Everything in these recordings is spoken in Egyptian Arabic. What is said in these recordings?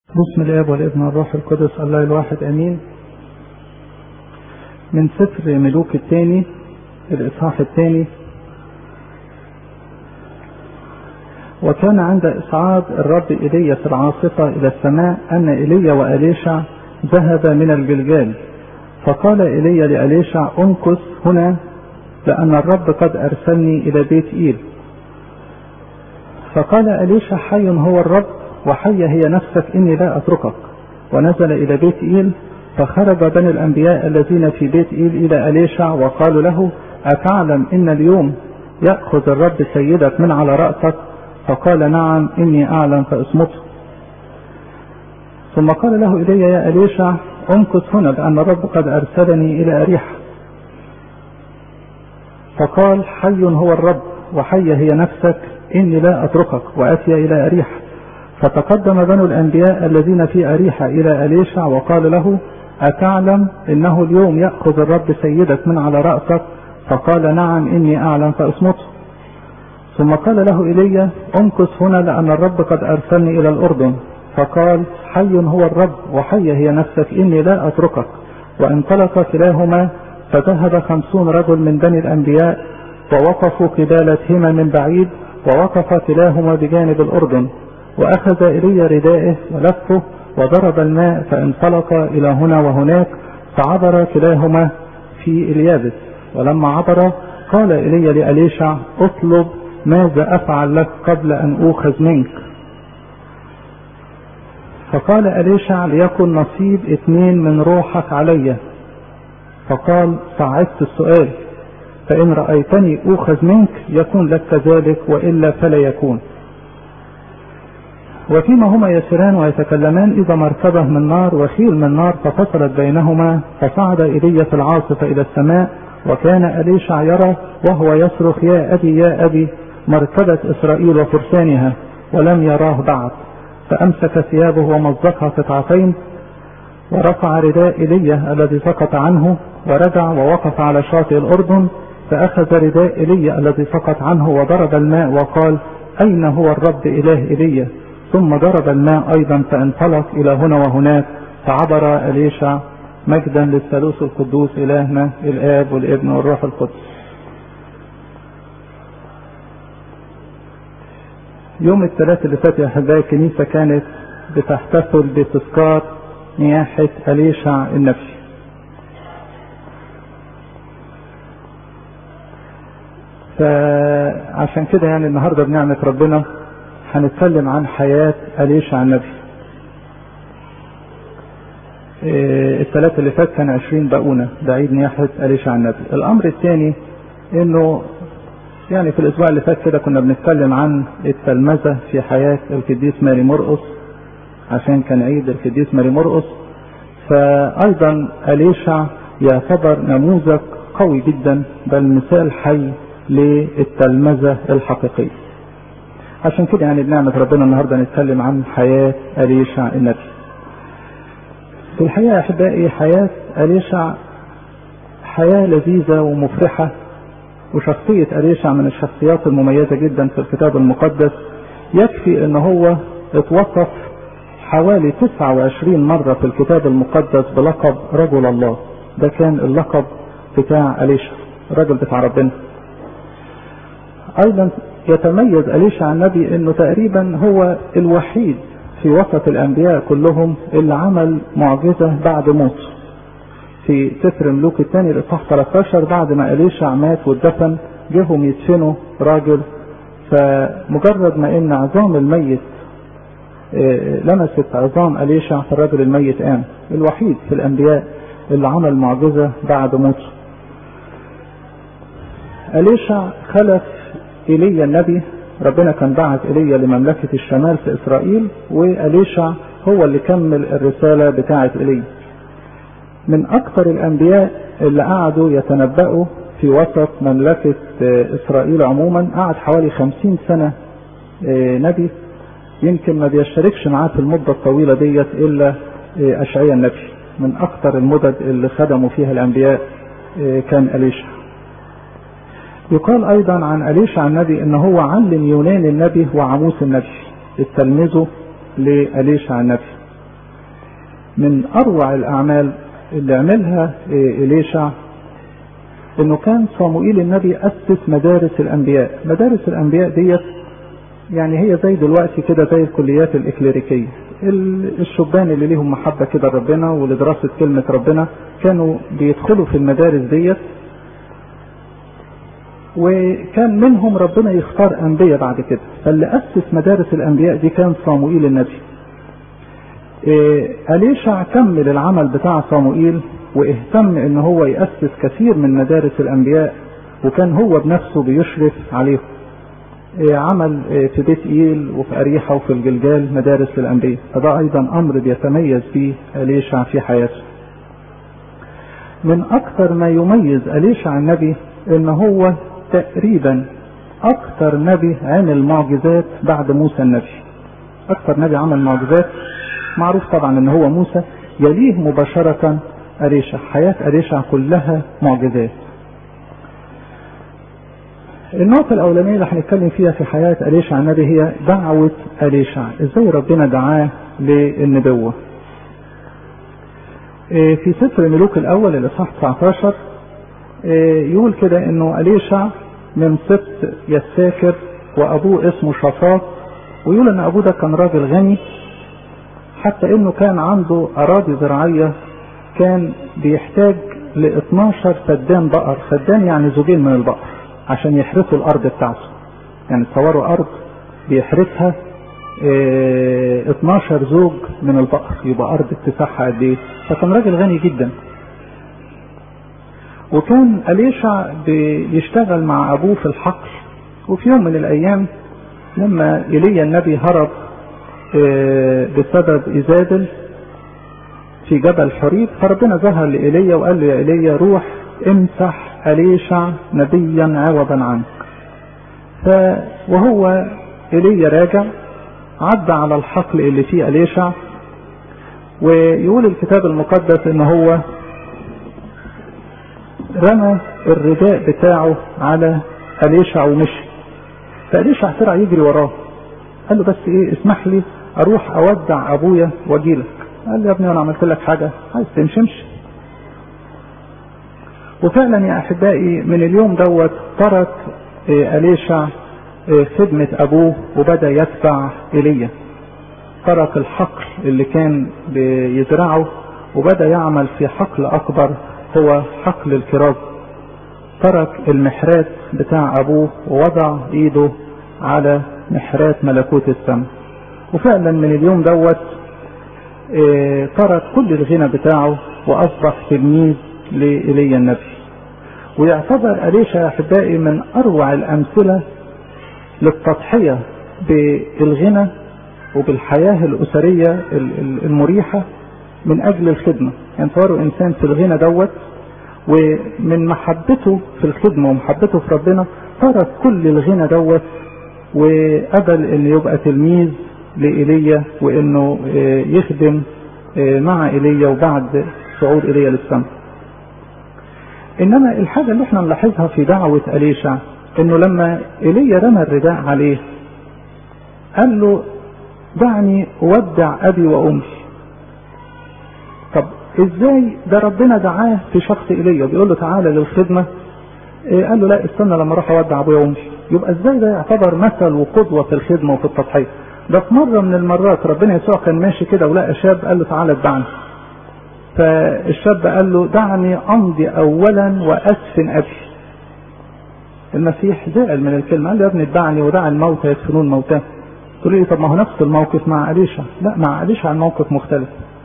بسم الاب والابن والروح القدس الله الواحد امين من سفر ملوك الثاني الاصحاح الثاني وكان عند اصعاد الرب ايليا في العاصفه الى السماء ان ايليا واليشع ذهب من الجلجال فقال ايليا لاليشع امكث هنا لان الرب قد ارسلني الى بيت ايل فقال اليشع حي هو الرب وحي هي نفسك إني لا أتركك ونزل إلى بيت إيل فخرج بني الأنبياء الذين في بيت إيل إلى أليشع وقالوا له أتعلم إن اليوم يأخذ الرب سيدك من على رأسك فقال نعم إني أعلم فاصمته ثم قال له إلي يا أليشع امكث هنا لأن الرب قد أرسلني إلى أريحة فقال حي هو الرب وحي هي نفسك إني لا أتركك وأتي إلى أريحة فتقدم بنو الأنبياء الذين في أريحة إلى أليشع وقال له أتعلم إنه اليوم يأخذ الرب سيدك من على رأسك فقال نعم إني أعلم فاصمته ثم قال له إيليا امكث هنا لأن الرب قد أرسلني إلى الأردن فقال حي هو الرب وحي هي نفسك إني لا أتركك وانطلق كلاهما فذهب خمسون رجل من بني الأنبياء ووقفوا قبالة هما من بعيد ووقف كلاهما بجانب الأردن وأخذ إلي ردائه ولفه وضرب الماء فانطلق إلى هنا وهناك فعبر كلاهما في اليابس ولما عبر قال إلي لأليشع اطلب ماذا أفعل لك قبل أن أوخذ منك فقال أليشع ليكن نصيب اثنين من روحك علي فقال صعدت السؤال فإن رأيتني أوخذ منك يكون لك كذلك وإلا فلا يكون وفيما هما يسيران ويتكلمان إذا مركبة من نار وخيل من نار ففصلت بينهما فصعد إيليا في العاصفة إلى السماء وكان أليشع يرى وهو يصرخ يا أبي يا أبي مركبة إسرائيل وفرسانها ولم يراه بعد فأمسك ثيابه ومزقها قطعتين ورفع رداء إيليا الذي سقط عنه ورجع ووقف على شاطئ الأردن فأخذ رداء إيليا الذي سقط عنه وضرب الماء وقال أين هو الرب إله إيليا ثم ضرب الماء أيضا فانطلق إلى هنا وهناك فعبر أليشع مجدا للثالوث القدوس إلهنا الآب والابن والروح القدس يوم الثلاث اللي فات يا أحبائي الكنيسة كانت بتحتفل بتذكار نياحة أليشع النبي فعشان كده يعني النهارده بنعمة ربنا هنتكلم عن حياة أليشع النبي إيه الثلاثة اللي فات كان عشرين بقونة ده عيد نياحة أليشع النبي الأمر الثاني إنه يعني في الأسبوع اللي فات كده كنا بنتكلم عن التلمذة في حياة القديس ماري مرقس عشان كان عيد القديس ماري مرقس فأيضا أليشع يعتبر نموذج قوي جدا بل مثال حي للتلمذة الحقيقية عشان كده يعني بنعمة ربنا النهارده نتكلم عن حياة أليشع النبي. في الحقيقة يا أحبائي حياة أليشع حياة لذيذة ومفرحة وشخصية أليشع من الشخصيات المميزة جدا في الكتاب المقدس يكفي إن هو اتوصف حوالي 29 مرة في الكتاب المقدس بلقب رجل الله. ده كان اللقب بتاع أليشع الرجل بتاع ربنا. أيضا يتميز أليشع النبي انه تقريبا هو الوحيد في وسط الانبياء كلهم اللي عمل معجزة بعد موته في سفر ملوك الثاني الاصحاح 13 بعد ما أليشع مات واتدفن جهم يدفنوا راجل فمجرد ما ان عظام الميت لمست عظام أليشع فالراجل الميت قام الوحيد في الانبياء اللي عمل معجزة بعد موته أليشع خلف ايليا النبي ربنا كان بعت ايليا لمملكة الشمال في اسرائيل واليشع هو اللي كمل الرسالة بتاعة ايليا من اكثر الانبياء اللي قعدوا يتنبأوا في وسط مملكة اسرائيل عموما قعد حوالي خمسين سنة نبي يمكن ما بيشتركش معاه في المدة الطويلة ديت الا اشعيا النبي من اكثر المدد اللي خدموا فيها الانبياء كان اليشع يقال ايضا عن اليشع النبي ان هو علم يونان النبي وعموس النبي استلمذوا لاليشع النبي من اروع الاعمال اللي عملها اليشع انه كان صموئيل النبي اسس مدارس الانبياء مدارس الانبياء ديت يعني هي زي دلوقتي كده زي الكليات الاكليريكيه الشبان اللي ليهم محبه كده لربنا ولدراسه كلمه ربنا كانوا بيدخلوا في المدارس ديت وكان منهم ربنا يختار انبياء بعد كده فاللي اسس مدارس الانبياء دي كان صموئيل النبي إيه أليشع كمل العمل بتاع صموئيل واهتم ان هو يأسس كثير من مدارس الانبياء وكان هو بنفسه بيشرف عليهم إيه عمل إيه في بيت ايل وفي اريحة وفي الجلجال مدارس للانبياء فده ايضا امر بيتميز به أليشع في حياته من اكثر ما يميز أليشع النبي ان هو تقريبا اكثر نبي عمل معجزات بعد موسى النبي اكثر نبي عمل معجزات معروف طبعا ان هو موسى يليه مباشرة أريشع حياة أريشع كلها معجزات النقطة الأولانية اللي هنتكلم فيها في حياة أليشع النبي هي دعوة أليشع إزاي ربنا دعاه للنبوة في سفر ملوك الأول الإصحاح 19 يقول كده إنه أليشع من سبت يساكر وأبوه اسمه شفاط ويقول إن أبوه ده كان راجل غني حتى إنه كان عنده أراضي زراعية كان بيحتاج ل 12 فدان بقر فدان يعني زوجين من البقر عشان يحرثوا الارض بتاعته يعني تصوروا ارض بيحرثها اه 12 زوج من البقر يبقى ارض اتساعها قد ايه فكان راجل غني جدا وكان أليشع بيشتغل مع أبوه في الحقل وفي يوم من الأيام لما إيليا النبي هرب اه بسبب إيزابل في جبل حريب فربنا ظهر لإيليا وقال له يا إيليا روح امسح أليشع نبيا عوضا عنك ف وهو إيليا راجع عدى على الحقل اللي فيه أليشع ويقول الكتاب المقدس ان هو رمى الرداء بتاعه على أليشع ومشي فأليشع طلع يجري وراه قال له بس ايه اسمح لي اروح اودع ابويا واجيلك قال لي يا ابني انا عملت لك حاجه عايز تمشي امشي وفعلا يا احبائي من اليوم دوت ترك اليشع خدمة ابوه وبدأ يتبع ايليا ترك الحقل اللي كان بيزرعه وبدأ يعمل في حقل اكبر هو حقل الكراب ترك المحرات بتاع ابوه ووضع ايده على محرات ملكوت السماء وفعلا من اليوم دوت اه ترك كل الغنى بتاعه واصبح تلميذ لإيليا النبي ويعتبر أليشا يا أحبائي من أروع الأمثلة للتضحية بالغنى وبالحياة الأسرية المريحة من أجل الخدمة يعني تصوروا إنسان في الغنى دوت ومن محبته في الخدمة ومحبته في ربنا ترك كل الغنى دوت وقبل إنه يبقى تلميذ لإيليا وإنه يخدم مع إيليا وبعد صعود إيليا للسماء انما الحاجة اللي احنا نلاحظها في دعوة اليشع انه لما ايليا رمى الرداء عليه قال له دعني اودع ابي وامي طب ازاي ده ربنا دعاه في شخص ايليا بيقول له تعالى للخدمة إيه قال له لا استنى لما اروح اودع ابويا وامي يبقى ازاي ده يعتبر مثل وقدوة في الخدمة وفي التضحية ده في مرة من المرات ربنا يسوع كان ماشي كده ولقى شاب قال له تعالى اتبعني فالشاب قال له دعني امضي اولا واسفن ابي المسيح زعل من الكلمه قال له يا ابني اتبعني ودع الموتى يدفنون موتاه تقول لي طب ما هو نفس الموقف مع اليشع لا مع اليشع الموقف مختلف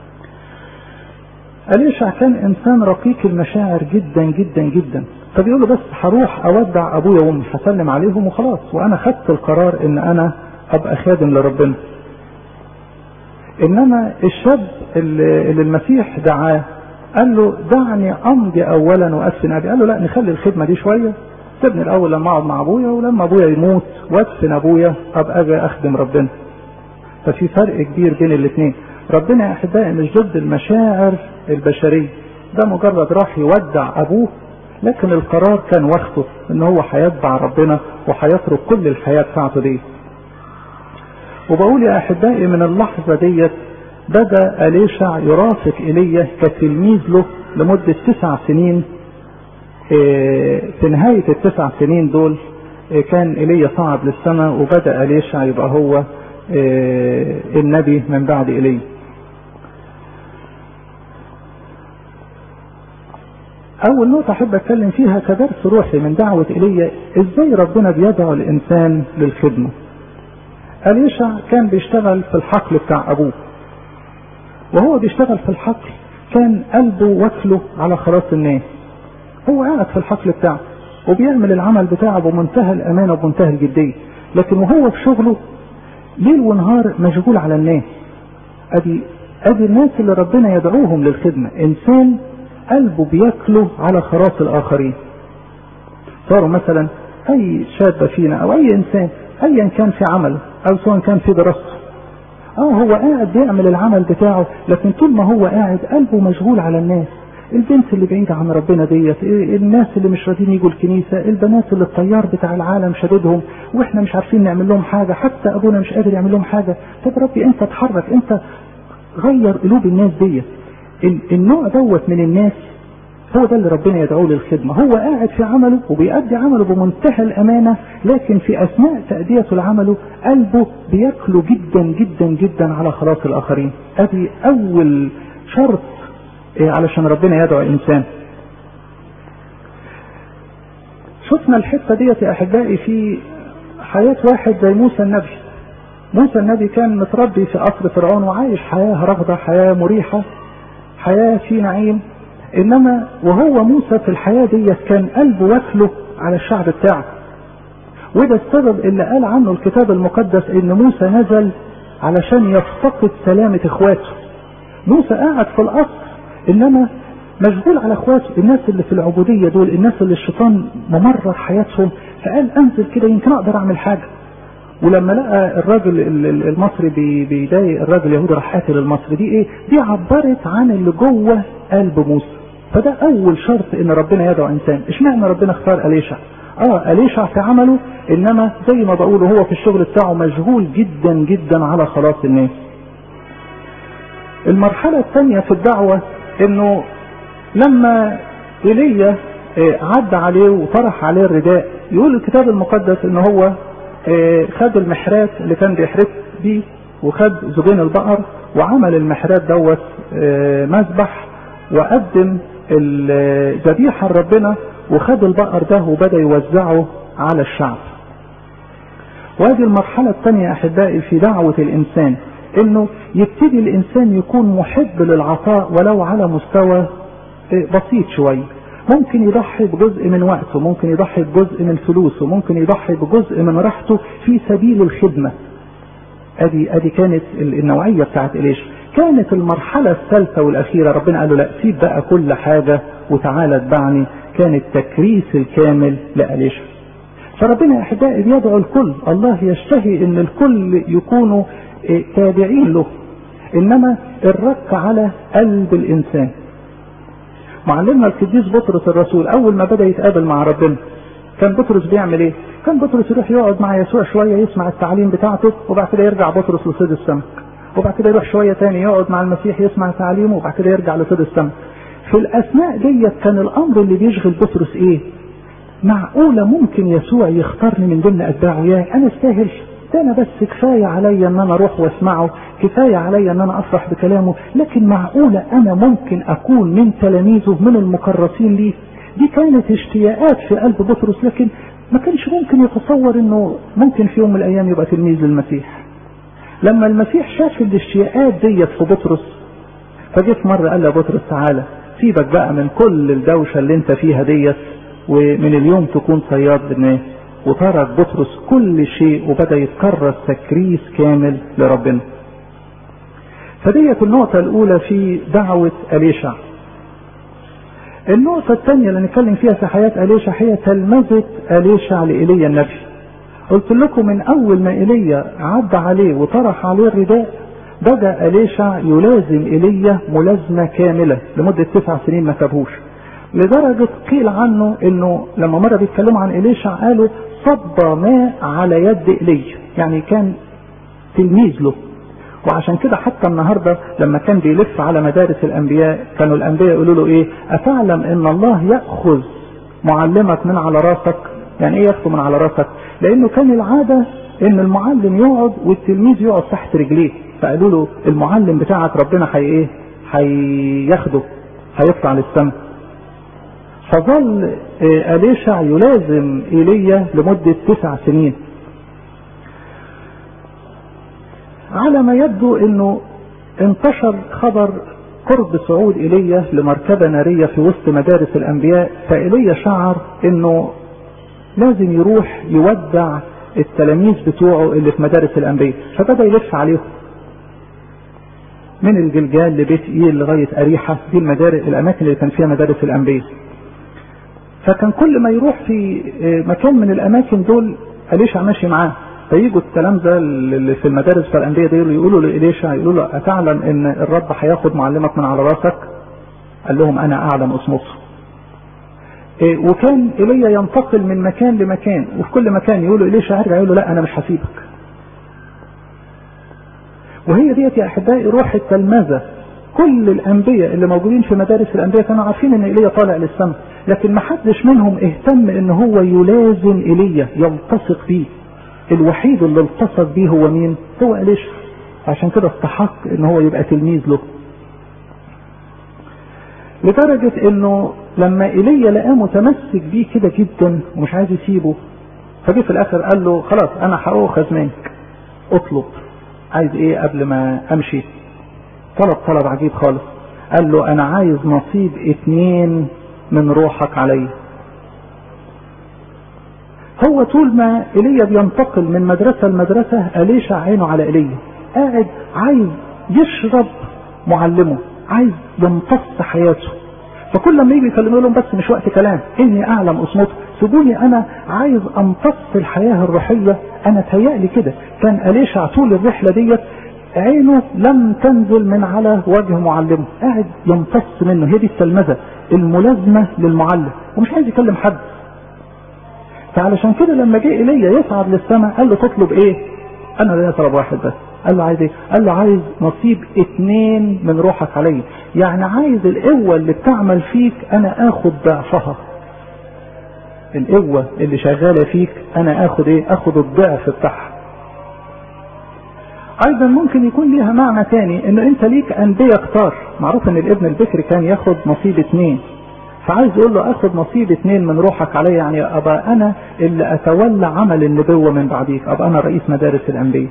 اليشع كان انسان رقيق المشاعر جدا جدا جدا فبيقول له بس هروح اودع ابويا وامي هسلم عليهم وخلاص وانا خدت القرار ان انا ابقى خادم لربنا انما الشاب اللي, اللي المسيح دعاه قال له دعني امضي اولا وادفن ابي قال له لا نخلي الخدمه دي شويه سيبني الاول لما اقعد مع ابويا ولما ابويا يموت وادفن ابويا ابقى اجي اخدم ربنا ففي فرق كبير بين الاثنين ربنا يا احبائي مش ضد المشاعر البشريه ده مجرد راح يودع ابوه لكن القرار كان واخده ان هو هيتبع ربنا وهيترك كل الحياه بتاعته دي وبقول يا احبائي من اللحظه ديت بدأ أليشع يرافق إيليا كتلميذ له لمدة تسع سنين في نهاية التسع سنين دول كان ايليا صعد للسماء وبدأ أليشع يبقى هو النبي من بعد ايليا أول نقطة أحب أتكلم فيها كدرس روحي من دعوة إيليا إزاي ربنا بيدعو الإنسان للخدمة. أليشع كان بيشتغل في الحقل بتاع أبوه. وهو بيشتغل في الحقل كان قلبه واكله على خلاص الناس. هو قاعد في الحقل بتاعه وبيعمل العمل بتاعه بمنتهى الأمانة وبمنتهى الجدية. لكن وهو في شغله ليل ونهار مشغول على الناس. أدي أدي الناس اللي ربنا يدعوهم للخدمة، إنسان قلبه بياكله على خراط الاخرين صاروا مثلا اي شاب فينا او اي انسان ايا كان في عمله او سواء كان في دراسته اه هو قاعد بيعمل العمل بتاعه لكن طول ما هو قاعد قلبه مشغول على الناس البنت اللي بعيدة عن ربنا ديت الناس اللي مش راضيين يجوا الكنيسة البنات اللي الطيار بتاع العالم شددهم واحنا مش عارفين نعمل لهم حاجة حتى ابونا مش قادر يعمل لهم حاجة طب ربي انت اتحرك انت غير قلوب الناس ديت النوع دوت من الناس هو ده اللي ربنا يدعوه للخدمة هو قاعد في عمله وبيأدي عمله بمنتهى الأمانة لكن في أثناء تأديته لعمله قلبه بياكله جدا جدا جدا على خلاص الآخرين أدي أول شرط علشان ربنا يدعو الإنسان شفنا الحتة ديت يا أحبائي في حياة واحد زي موسى النبي موسى النبي كان متربي في قصر فرعون وعايش حياة رغدة حياة مريحة حياة في نعيم انما وهو موسى في الحياة ديت كان قلبه واكله على الشعب بتاعه وده السبب اللي قال عنه الكتاب المقدس ان موسى نزل علشان يفتقد سلامة اخواته موسى قاعد في القصر انما مشغول على اخواته الناس اللي في العبودية دول الناس اللي الشيطان ممرر حياتهم فقال انزل كده يمكن اقدر اعمل حاجة ولما لقى الراجل المصري بيضايق الراجل اليهودي راح قاتل المصري دي ايه؟ دي عبرت عن اللي جوه قلب موسى. فده اول شرط ان ربنا يدعو انسان، اشمعنى ربنا اختار اليشع؟ اه اليشع في عمله انما زي ما بقول هو في الشغل بتاعه مشغول جدا جدا على خلاص الناس. المرحلة الثانية في الدعوة انه لما ايليا عدى عليه وطرح عليه الرداء يقول الكتاب المقدس ان هو خد المحرات اللي كان بيحرث بيه وخد زوجين البقر وعمل المحرات دوت مذبح وقدم الذبيحة لربنا وخد البقر ده وبدأ يوزعه على الشعب وهذه المرحلة الثانية أحبائي في دعوة الإنسان إنه يبتدي الإنسان يكون محب للعطاء ولو على مستوى بسيط شوية ممكن يضحي بجزء من وقته ممكن يضحي بجزء من فلوسه ممكن يضحي بجزء من راحته في سبيل الخدمة ادي ادي كانت النوعية بتاعت إليش كانت المرحلة الثالثة والأخيرة ربنا قال له لا سيب بقى كل حاجة وتعالى اتبعني كان التكريس الكامل لأليشا فربنا يا أحبائي بيدعو الكل الله يشتهي أن الكل يكونوا تابعين له إنما الرك على قلب الإنسان معلمنا القديس بطرس الرسول اول ما بدا يتقابل مع ربنا كان بطرس بيعمل ايه؟ كان بطرس يروح يقعد مع يسوع شويه يسمع التعليم بتاعته وبعد كده يرجع بطرس لصيد السمك وبعد كده يروح شويه تاني يقعد مع المسيح يسمع تعليمه وبعد كده يرجع لصيد السمك في الاثناء ديت كان الامر اللي بيشغل بطرس ايه؟ معقوله ممكن يسوع يختارني من ضمن اتباعه يا انا استاهل ده انا بس كفايه عليا ان انا اروح واسمعه كفايه عليا ان انا افرح بكلامه لكن معقوله انا ممكن اكون من تلاميذه من المكرسين ليه دي كانت اشتياقات في قلب بطرس لكن ما كانش ممكن يتصور انه ممكن في يوم من الايام يبقى تلميذ للمسيح لما المسيح شاف الاشتياقات ديت في بطرس فجه في مره قال له بطرس تعالى سيبك بقى من كل الدوشه اللي انت فيها ديت ومن اليوم تكون صياد بالناس وترك بطرس كل شيء وبدا يتكرس تكريس كامل لربنا فديت النقطة الأولى في دعوة أليشع. النقطة الثانية اللي نتكلم فيها في حياة أليشع هي تلمذة أليشع لإيليا النبي. قلت لكم من أول ما إيليا عدى عليه وطرح عليه الرداء بدأ أليشع يلازم إيليا ملازمة كاملة لمدة تسع سنين ما سابهوش. لدرجة قيل عنه إنه لما مرة بيتكلموا عن إليشع قالوا صب ماء على يد إيليا، يعني كان تلميذ له وعشان كده حتى النهارده لما كان بيلف على مدارس الانبياء كانوا الانبياء يقولوا له ايه اتعلم ان الله ياخذ معلمك من على راسك يعني ايه ياخده من على راسك لانه كان العاده ان المعلم يقعد والتلميذ يقعد تحت رجليه فقالوا له المعلم بتاعك ربنا حي ايه هياخده هيطلع للسماء فظل أليشع يلازم إيليا لمدة تسع سنين على ما يبدو انه انتشر خبر قرب صعود ايليا لمركبة نارية في وسط مدارس الانبياء فايليا شعر انه لازم يروح يودع التلاميذ بتوعه اللي في مدارس الانبياء فبدا يلف عليهم من الجلجال لبيت ايل لغايه اريحه دي المدارس الاماكن اللي كان فيها مدارس الانبياء فكان كل ما يروح في مكان من الاماكن دول اليشع ماشي معاه فيجوا التلامذه اللي في المدارس بتاع الانبياء دول يقولوا لإليشع يقولوا له اتعلم ان الرب هياخد معلمك من على راسك؟ قال لهم انا اعلم اصمته. إيه وكان ايليا ينتقل من مكان لمكان وفي كل مكان يقولوا إليشع ارجع يقول له لا انا مش هسيبك. وهي ديت يا احبائي روح التلمذه كل الانبياء اللي موجودين في مدارس الانبياء كانوا عارفين ان ايليا طالع للسماء لكن ما حدش منهم اهتم ان هو يلازم ايليا يلتصق بيه الوحيد اللي التصق بيه هو مين هو إليشع عشان كده استحق ان هو يبقى تلميذ له لدرجة انه لما ايليا لقاه متمسك بيه كده جدا ومش عايز يسيبه فجه في الاخر قال له خلاص انا هاخذ منك اطلب عايز ايه قبل ما امشي طلب طلب عجيب خالص قال له انا عايز نصيب اتنين من روحك علي هو طول ما ايليا بينتقل من مدرسة لمدرسة أليشع عينه على ايليا قاعد عايز يشرب معلمه عايز يمتص حياته فكل لما يجي يكلمه لهم بس مش وقت كلام اني اعلم اصمته سيبوني انا عايز امتص الحياة الروحية انا تهيألي كده كان أليشع طول الرحلة ديت عينه لم تنزل من على وجه معلمه قاعد يمتص منه هي دي التلمذة الملازمة للمعلم ومش عايز يكلم حد فعلشان كده لما جه ايليا يصعد للسماء قال له تطلب ايه انا ليا طلب واحد بس قال له عايز ايه قال له عايز نصيب اتنين من روحك عليا يعني عايز القوة اللي بتعمل فيك انا اخد ضعفها القوة اللي شغالة فيك انا اخد ايه اخد الضعف بتاعها ايضا ممكن يكون ليها معنى تاني انه انت ليك انبياء كتار معروف ان الابن البكر كان ياخد نصيب اتنين فعايز يقول له اخد نصيب اتنين من روحك عليا يعني ابقى انا اللي اتولى عمل النبوة من بعديك ابقى انا رئيس مدارس الانبياء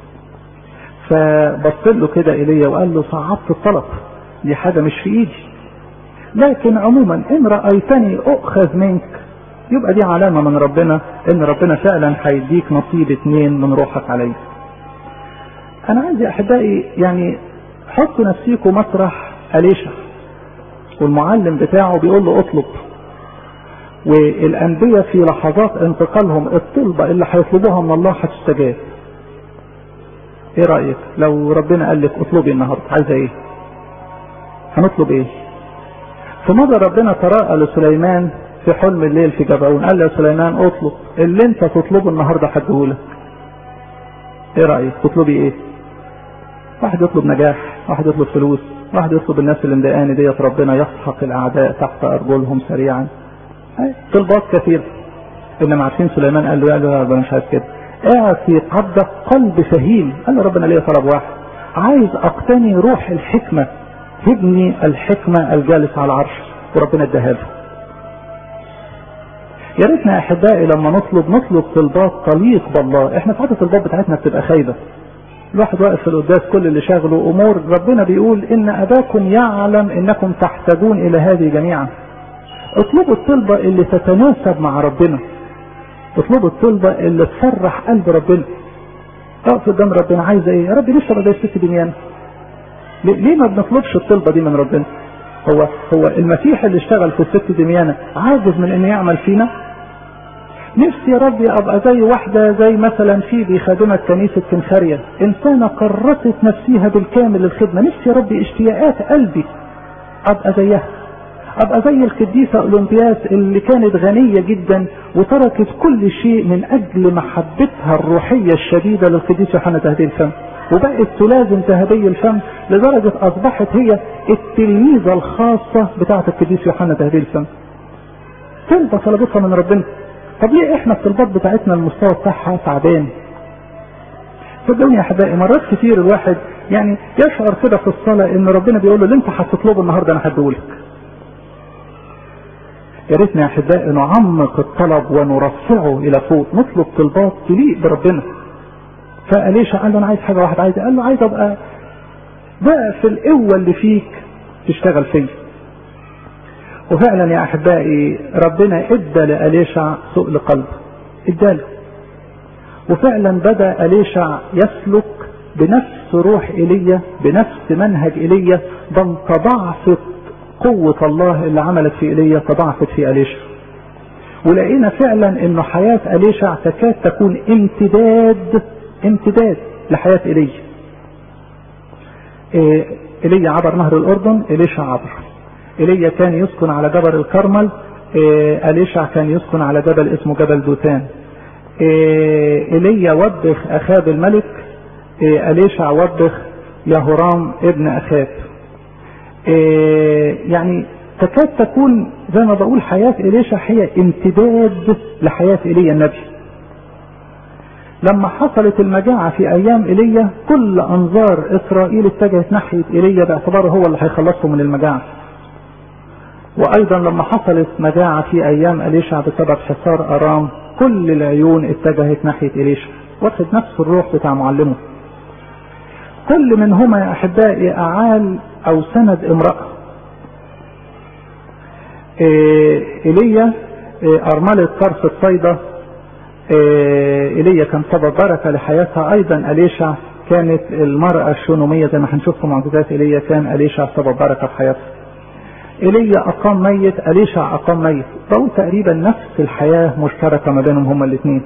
فبص له كده ايليا وقال له صعبت الطلب دي حاجة مش في ايدي لكن عموما ان رأيتني اؤخذ منك يبقى دي علامة من ربنا ان ربنا فعلا هيديك نصيب اتنين من روحك عليا انا عايز يا احبائي يعني حطوا نفسيكم مسرح اليشع والمعلم بتاعه بيقول له اطلب والانبياء في لحظات انتقالهم الطلبة اللي هيطلبوها من الله هتستجاب ايه رأيك لو ربنا قال لك اطلبي النهاردة عايزة ايه هنطلب ايه في مرة ربنا تراءى لسليمان في حلم الليل في جبعون قال له يا سليمان اطلب اللي انت تطلبه النهاردة هديهولك ايه رأيك تطلبي ايه واحد يطلب نجاح واحد يطلب فلوس واحد يطلب الناس اللي مضايقاني ديت ربنا يسحق الاعداء تحت ارجلهم سريعا طلبات كثير انما عارفين سليمان قال له يا له ربنا مش عايز كده اعطي قلبك قلب فهيم قال له ربنا ليه طلب واحد عايز اقتني روح الحكمه هبني الحكمه الجالس على العرش وربنا اداها له يا ريتنا يا احبائي لما نطلب نطلب طلبات تليق بالله احنا ساعات الطلبات بتاعتنا بتبقى خايبه الواحد واقف في القداس كل اللي شاغله امور ربنا بيقول ان اباكم يعلم انكم تحتاجون الى هذه جميعا اطلبوا الطلبة اللي تتناسب مع ربنا اطلبوا الطلبة اللي تفرح قلب ربنا اقف قدام ربنا عايزه ايه يا رب لسه بدأ الست دميانة ليه ما بنطلبش الطلبة دي من ربنا هو هو المسيح اللي اشتغل في الست دميانة عاجز من انه يعمل فينا نفسي يا ربي ابقى زي واحدة زي مثلا فيبي خادمة كنيسة كنخارية انسانة كرست نفسها بالكامل للخدمة نفسي يا ربي اشتياقات قلبي ابقى زيها ابقى زي القديسة اولمبياس اللي كانت غنية جدا وتركت كل شيء من اجل محبتها الروحية الشديدة للقديس يوحنا تهديل الفم وبقت تلازم ذهبي الفم لدرجة أصبحت هي التلميذة الخاصة بتاعة القديس يوحنا ذهبي الفم. طلبة طلبتها من ربنا. طب ليه احنا الطلبات بتاعتنا المستوى بتاعها تعبان؟ صدقوني يا احبائي مرات كتير الواحد يعني يشعر كده في الصلاة ان ربنا بيقول له اللي انت هتطلبه النهارده انا هديهولك. يا ريتنا يا احبائي نعمق الطلب ونرفعه الى فوق نطلب طلبات تليق بربنا فأليشا قال له انا عايز حاجه واحده عايز قال له عايز ابقى بقى في القوه اللي فيك تشتغل فيا وفعلا يا احبائي ربنا ادى لأليشع سؤل قلب اداله وفعلا بدا أليشع يسلك بنفس روح ايليا بنفس منهج ايليا بل تضاعفت قوة الله اللي عملت في ايليا تضاعفت في أليشع ولقينا فعلا انه حياة أليشع تكاد تكون امتداد امتداد لحياة ايليا إيه ايليا عبر نهر الاردن اليشع عبر ايليا كان يسكن على جبل الكرمل إيه اليشع كان يسكن على جبل اسمه جبل دوتان إيه ايليا وبخ اخاب الملك إيه اليشع وبخ يهورام ابن اخاب إيه يعني تكاد تكون زي ما بقول حياة إليشا هي امتداد لحياة إيليا النبي لما حصلت المجاعة في أيام إيليا كل أنظار إسرائيل اتجهت ناحية إيليا باعتباره هو اللي هيخلصهم من المجاعة وأيضا لما حصلت مجاعة في أيام إليشع بسبب حصار أرام كل العيون اتجهت ناحية إليشع واخد نفس الروح بتاع معلمه كل منهما يا أحبائي أعال أو سند امرأة ايليا ارملة طرف الصيدة ايليا كان سبب بركة لحياتها ايضا اليشع كانت المرأة الشونومية زي ما هنشوف في معجزات ايليا كان اليشع سبب بركة في حياتها ايليا اقام ميت اليشع اقام ميت دول تقريبا نفس الحياة مشتركة ما بينهم هما الاثنين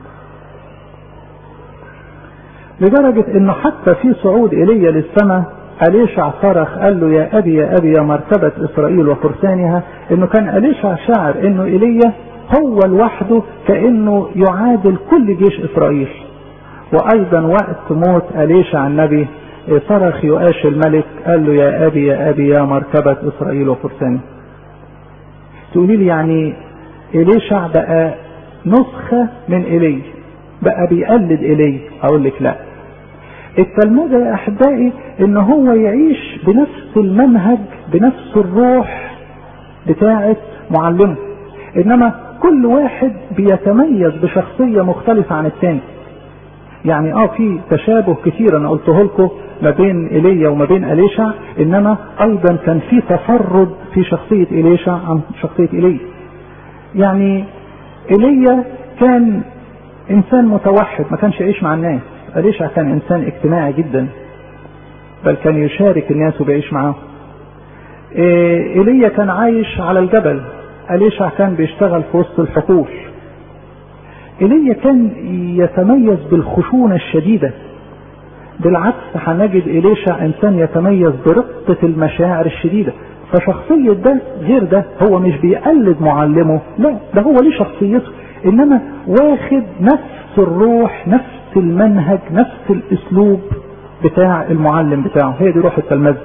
لدرجة انه حتى في صعود ايليا للسماء أليشع صرخ قال له يا أبي يا أبي يا مرتبة إسرائيل وفرسانها إنه كان أليشع شاعر إنه إيليا هو لوحده كأنه يعادل كل جيش إسرائيل وأيضا وقت موت أليشع النبي صرخ يؤاش الملك قال له يا أبي يا أبي يا مركبة إسرائيل وفرسانها تقولي لي يعني إليشع بقى نسخة من إيليا بقى بيقلد إيليا أقول لك لا التلمذة يا أحبائي إن هو يعيش بنفس المنهج بنفس الروح بتاعة معلمه إنما كل واحد بيتميز بشخصية مختلفة عن الثاني يعني اه في تشابه كتير انا قلته لكم ما بين ايليا وما بين اليشع انما ايضا كان في تفرد في شخصية اليشع عن شخصية ايليا يعني ايليا كان انسان متوحد ما كانش يعيش مع الناس أليشع كان إنسان اجتماعي جدا بل كان يشارك الناس وبيعيش معاهم إيليا كان عايش على الجبل أليشع كان بيشتغل في وسط الحقول إيليا كان يتميز بالخشونة الشديدة بالعكس هنجد إليشع إنسان يتميز برقة المشاعر الشديدة فشخصية ده غير ده هو مش بيقلد معلمه لا ده هو ليه شخصيته إنما واخد نفس الروح نفس المنهج نفس الاسلوب بتاع المعلم بتاعه هي دي روح التلمذة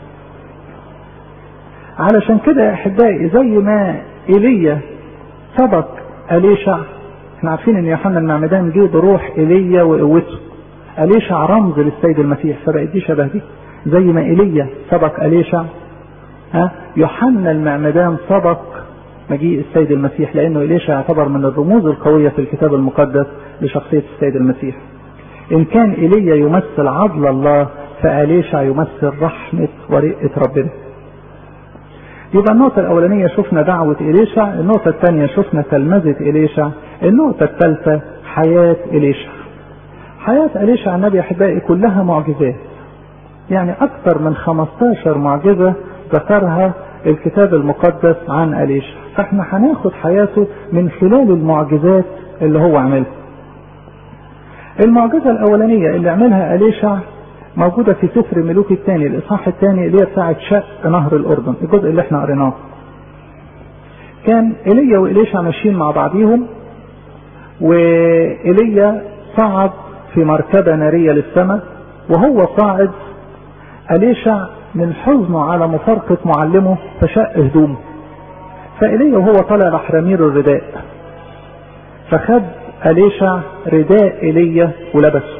علشان كده يا احبائي زي ما ايليا سبق اليشع احنا عارفين ان يوحنا المعمدان جه بروح ايليا وقوته اليشع رمز للسيد المسيح فبقت دي شبه دي زي ما ايليا سبق اليشع ها يوحنا المعمدان سبق مجيء السيد المسيح لانه اليشع يعتبر من الرموز القويه في الكتاب المقدس لشخصيه السيد المسيح ان كان ايليا يمثل عدل الله فاليشع يمثل رحمه ورقه ربنا يبقى النقطة الأولانية شفنا دعوة إليشع، النقطة الثانية شفنا تلمذة إليشع، النقطة الثالثة حياة إليشع. حياة إليشع النبي أحبائي كلها معجزات. يعني أكثر من 15 معجزة ذكرها الكتاب المقدس عن أليشع فاحنا هناخد حياته من خلال المعجزات اللي هو عملها المعجزة الأولانية اللي عملها أليشع موجودة في سفر ملوك الثاني الإصحاح الثاني اللي هي بتاعة شق نهر الأردن الجزء اللي احنا قريناه كان إيليا وإليشع ماشيين مع بعضيهم وإيليا صعد في مركبة نارية للسماء وهو صاعد أليشع من حزنه على مفارقة معلمه فشق هدومه فإليه وهو طالع راح رمير الرداء فخد أليشع رداء إيليا ولبسه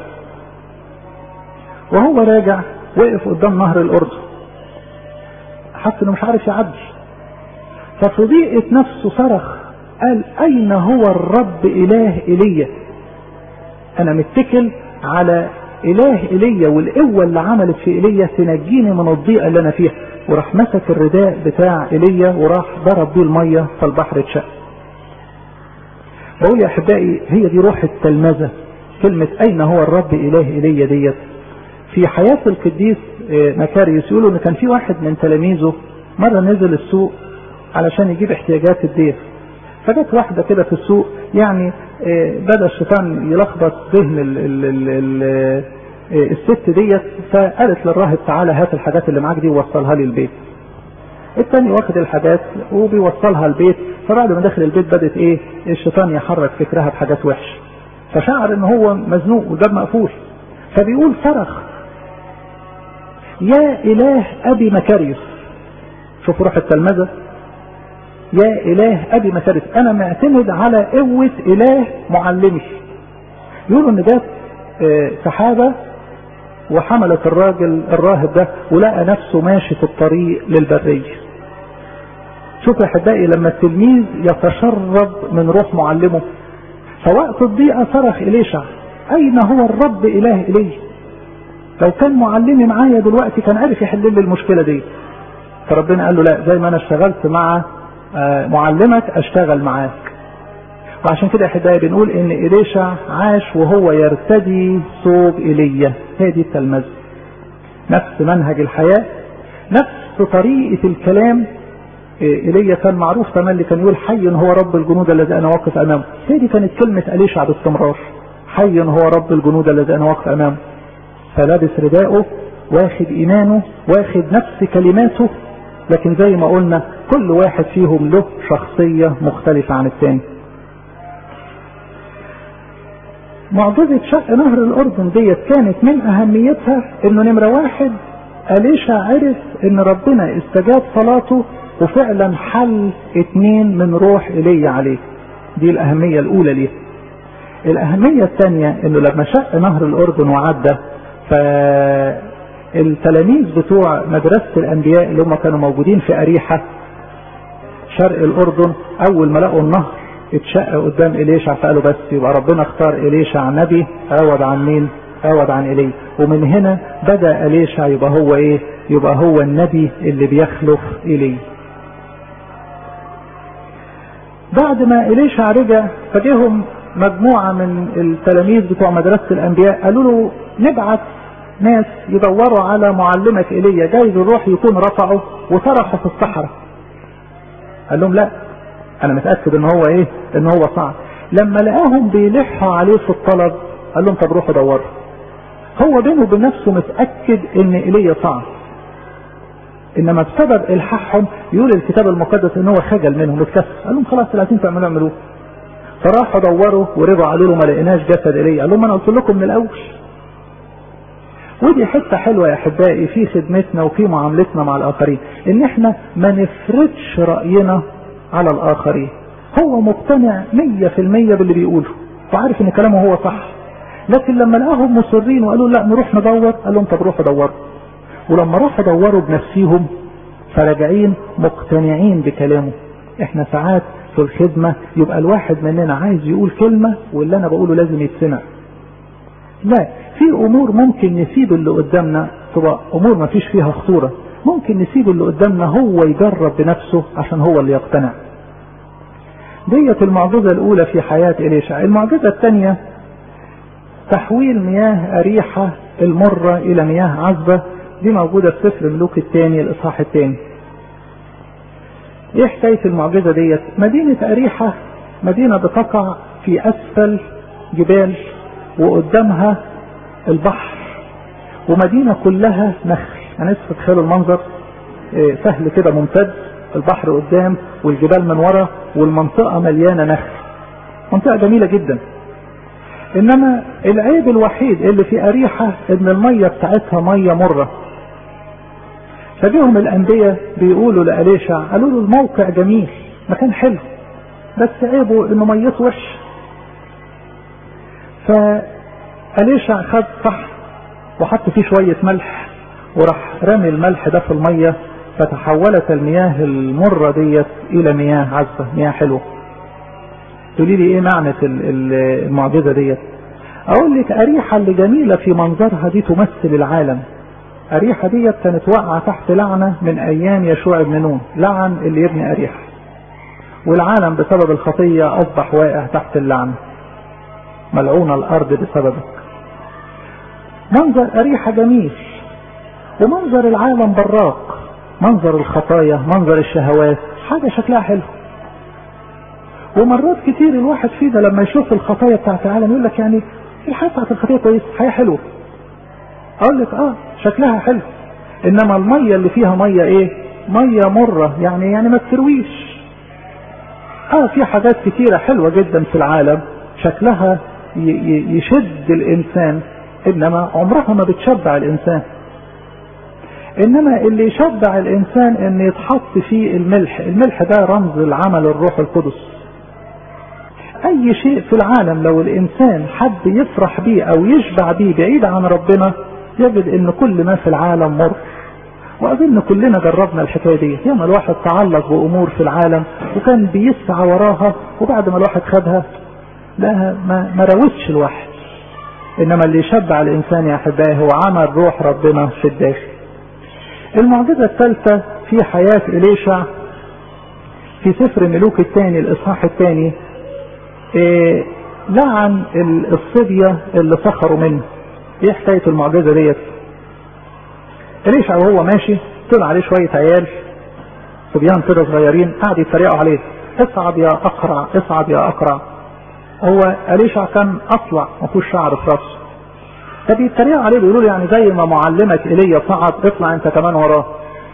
وهو راجع وقف قدام نهر الأردن حس انه مش عارف يعدي ففي ضيقة نفسه صرخ قال أين هو الرب إله إيليا أنا متكل على إله إيليا والقوة اللي عملت في إيليا تنجيني من الضيقة اللي أنا فيها وراح مسك الرداء بتاع إيليا وراح ضرب بيه المية فالبحر اتشق بقول يا أحبائي هي دي روح التلمذة كلمة أين هو الرب إله إيليا ديت في حياة القديس مكاريوس يقولوا إن كان في واحد من تلاميذه مرة نزل السوق علشان يجيب احتياجات الدير فجت واحدة كده في السوق يعني بدا الشيطان يلخبط ذهن ال ال ال ال الست ديت فقالت للراهب تعالى هات الحاجات اللي معاك دي ووصلها لي البيت التاني واخد الحاجات وبيوصلها البيت فبعد ما دخل البيت بدت ايه الشيطان يحرك فكرها بحاجات وحشه فشعر ان هو مزنوق والباب مقفول فبيقول صرخ يا اله ابي مكاريوس شوف روح التلمذه يا اله ابي مكاريوس انا معتمد على قوه اله معلمي يقولوا ان ده سحابه وحملت الراجل الراهب ده ولقى نفسه ماشي في الطريق للبريه شوف يا احبائي لما التلميذ يتشرب من روح معلمه فوقت الضيقه صرخ اليشع اين هو الرب اله الي لو كان معلمي معايا دلوقتي كان عارف يحل لي المشكله دي فربنا قال له لا زي ما انا اشتغلت مع معلمك اشتغل معاك وعشان كده احبائي بنقول ان اليشع عاش وهو يرتدي ثوب ايليا هي دي التلمذه نفس منهج الحياه نفس طريقه الكلام ايليا كان معروف كمان اللي كان يقول حي هو رب الجنود الذي انا واقف امامه هي دي كانت كلمه اليشع باستمرار حي هو رب الجنود الذي انا واقف امامه فلابس رداءه واخد ايمانه واخد نفس كلماته لكن زي ما قلنا كل واحد فيهم له شخصية مختلفة عن الثاني معجزة شق نهر الأردن ديت كانت من أهميتها إنه نمرة واحد أليشا عرف إن ربنا استجاب صلاته وفعلا حل اتنين من روح إيليا عليه دي الأهمية الأولى ليه الأهمية الثانية إنه لما شق نهر الأردن وعدى فالتلاميذ بتوع مدرسة الأنبياء اللي هم كانوا موجودين في أريحة شرق الأردن أول ما لقوا النهر اتشق قدام إليشع فقالوا بس يبقى ربنا اختار إليشع نبي عوض عن مين؟ عوض عن إلي ومن هنا بدأ إليشع يبقى هو إيه؟ يبقى هو النبي اللي بيخلف إلي بعد ما إليشع رجع فجيهم مجموعة من التلاميذ بتوع مدرسة الأنبياء قالوا له نبعت ناس يدوروا على معلمك إيليا جايز الروح يكون رفعه وطرحه في الصحراء قال لهم لا أنا متأكد إن هو إيه إن هو صعب لما لقاهم بيلحوا عليه في الطلب قال لهم طب روحوا دوروا هو بينه وبين نفسه متأكد إن إيليا صعب انما بسبب الحاحهم يقول الكتاب المقدس ان هو خجل منهم اتكسر قال لهم خلاص اللي عايزين تعملوه اعملوه فراحوا دوروا ورجعوا قالوا له ما لقيناش جسد ايليا قال لهم انا قلت لكم من الاول ودي حته حلوه يا احبائي في خدمتنا وفي معاملتنا مع الاخرين ان احنا ما نفرضش راينا على الاخرين هو مقتنع مية في المية باللي بيقوله وعارف ان كلامه هو صح لكن لما لقاهم مصرين وقالوا لا نروح ندور قال لهم طب روحوا دوروا ولما راحوا دوروا بنفسهم فراجعين مقتنعين بكلامه احنا ساعات في الخدمة يبقى الواحد مننا عايز يقول كلمة واللي انا بقوله لازم يتسمع لا في امور ممكن نسيب اللي قدامنا تبقى امور ما فيش فيها خطورة ممكن نسيب اللي قدامنا هو يجرب بنفسه عشان هو اللي يقتنع ديت المعجزة الاولى في حياة اليشع المعجزة الثانية تحويل مياه اريحة المرة الى مياه عذبة دي موجودة في سفر ملوك الثاني الاصحاح الثاني ايه حكاية المعجزة ديت مدينة اريحة مدينة بتقع في اسفل جبال وقدامها البحر ومدينة كلها نخل انا اسف تخيلوا المنظر إيه سهل كده ممتد البحر قدام والجبال من ورا والمنطقة مليانة نخل منطقة جميلة جدا انما العيب الوحيد اللي في اريحة ان المية بتاعتها مية مرة فجيهم الانبياء بيقولوا لأليشع قالوا له الموقع جميل مكان حلو بس عيبه انه ميته وحش فأليشع خد صح وحط فيه شوية ملح وراح رمي الملح ده في المية فتحولت المياه المرة ديت الى مياه عذبة مياه حلوة تقولي لي ايه معنى المعجزة ديت اقول لك اريحة اللي جميلة في منظرها دي تمثل العالم اريحة ديت كانت واقعة تحت لعنة من ايام يشوع بن نون لعن اللي يبني اريحة والعالم بسبب الخطية اصبح واقع تحت اللعنة ملعونة الارض بسببك منظر اريحة جميل ومنظر العالم براق منظر الخطايا منظر الشهوات حاجة شكلها حلو ومرات كتير الواحد فينا لما يشوف الخطايا بتاعت العالم يقول لك يعني الحياة بتاعت الخطية كويس حياة حلوة اقول لك اه شكلها حلو انما المية اللي فيها مية ايه مية مرة يعني يعني ما ترويش اه في حاجات كتيرة حلوة جدا في العالم شكلها يشد الانسان انما عمرها ما بتشبع الانسان انما اللي يشبع الانسان ان يتحط فيه الملح الملح ده رمز العمل الروح القدس اي شيء في العالم لو الانسان حب يفرح بيه او يشبع بيه بعيد عن ربنا يجد ان كل ما في العالم مر واظن كلنا جربنا الحكايه دي ياما الواحد تعلق بامور في العالم وكان بيسعى وراها وبعد ما الواحد خدها لا ما, ما راوتش الواحد انما اللي يشبع الانسان يا احبائي هو عمل روح ربنا في الداخل المعجزة الثالثة في حياة إليشع في سفر ملوك الثاني الإصحاح الثاني إيه لعن الصبية اللي سخروا منه ايه حكاية المعجزة ديت إليشع وهو ماشي طلع عليه شوية عيال صبيان كده صغيرين قعدوا يتريقوا عليه اصعد يا أقرع اصعد يا أقرع هو إليشع كان أصلع ما فيهوش شعر في راسه فبيتريقوا عليه بيقولوا له يعني زي ما معلمك ايليا صعد اطلع انت كمان وراه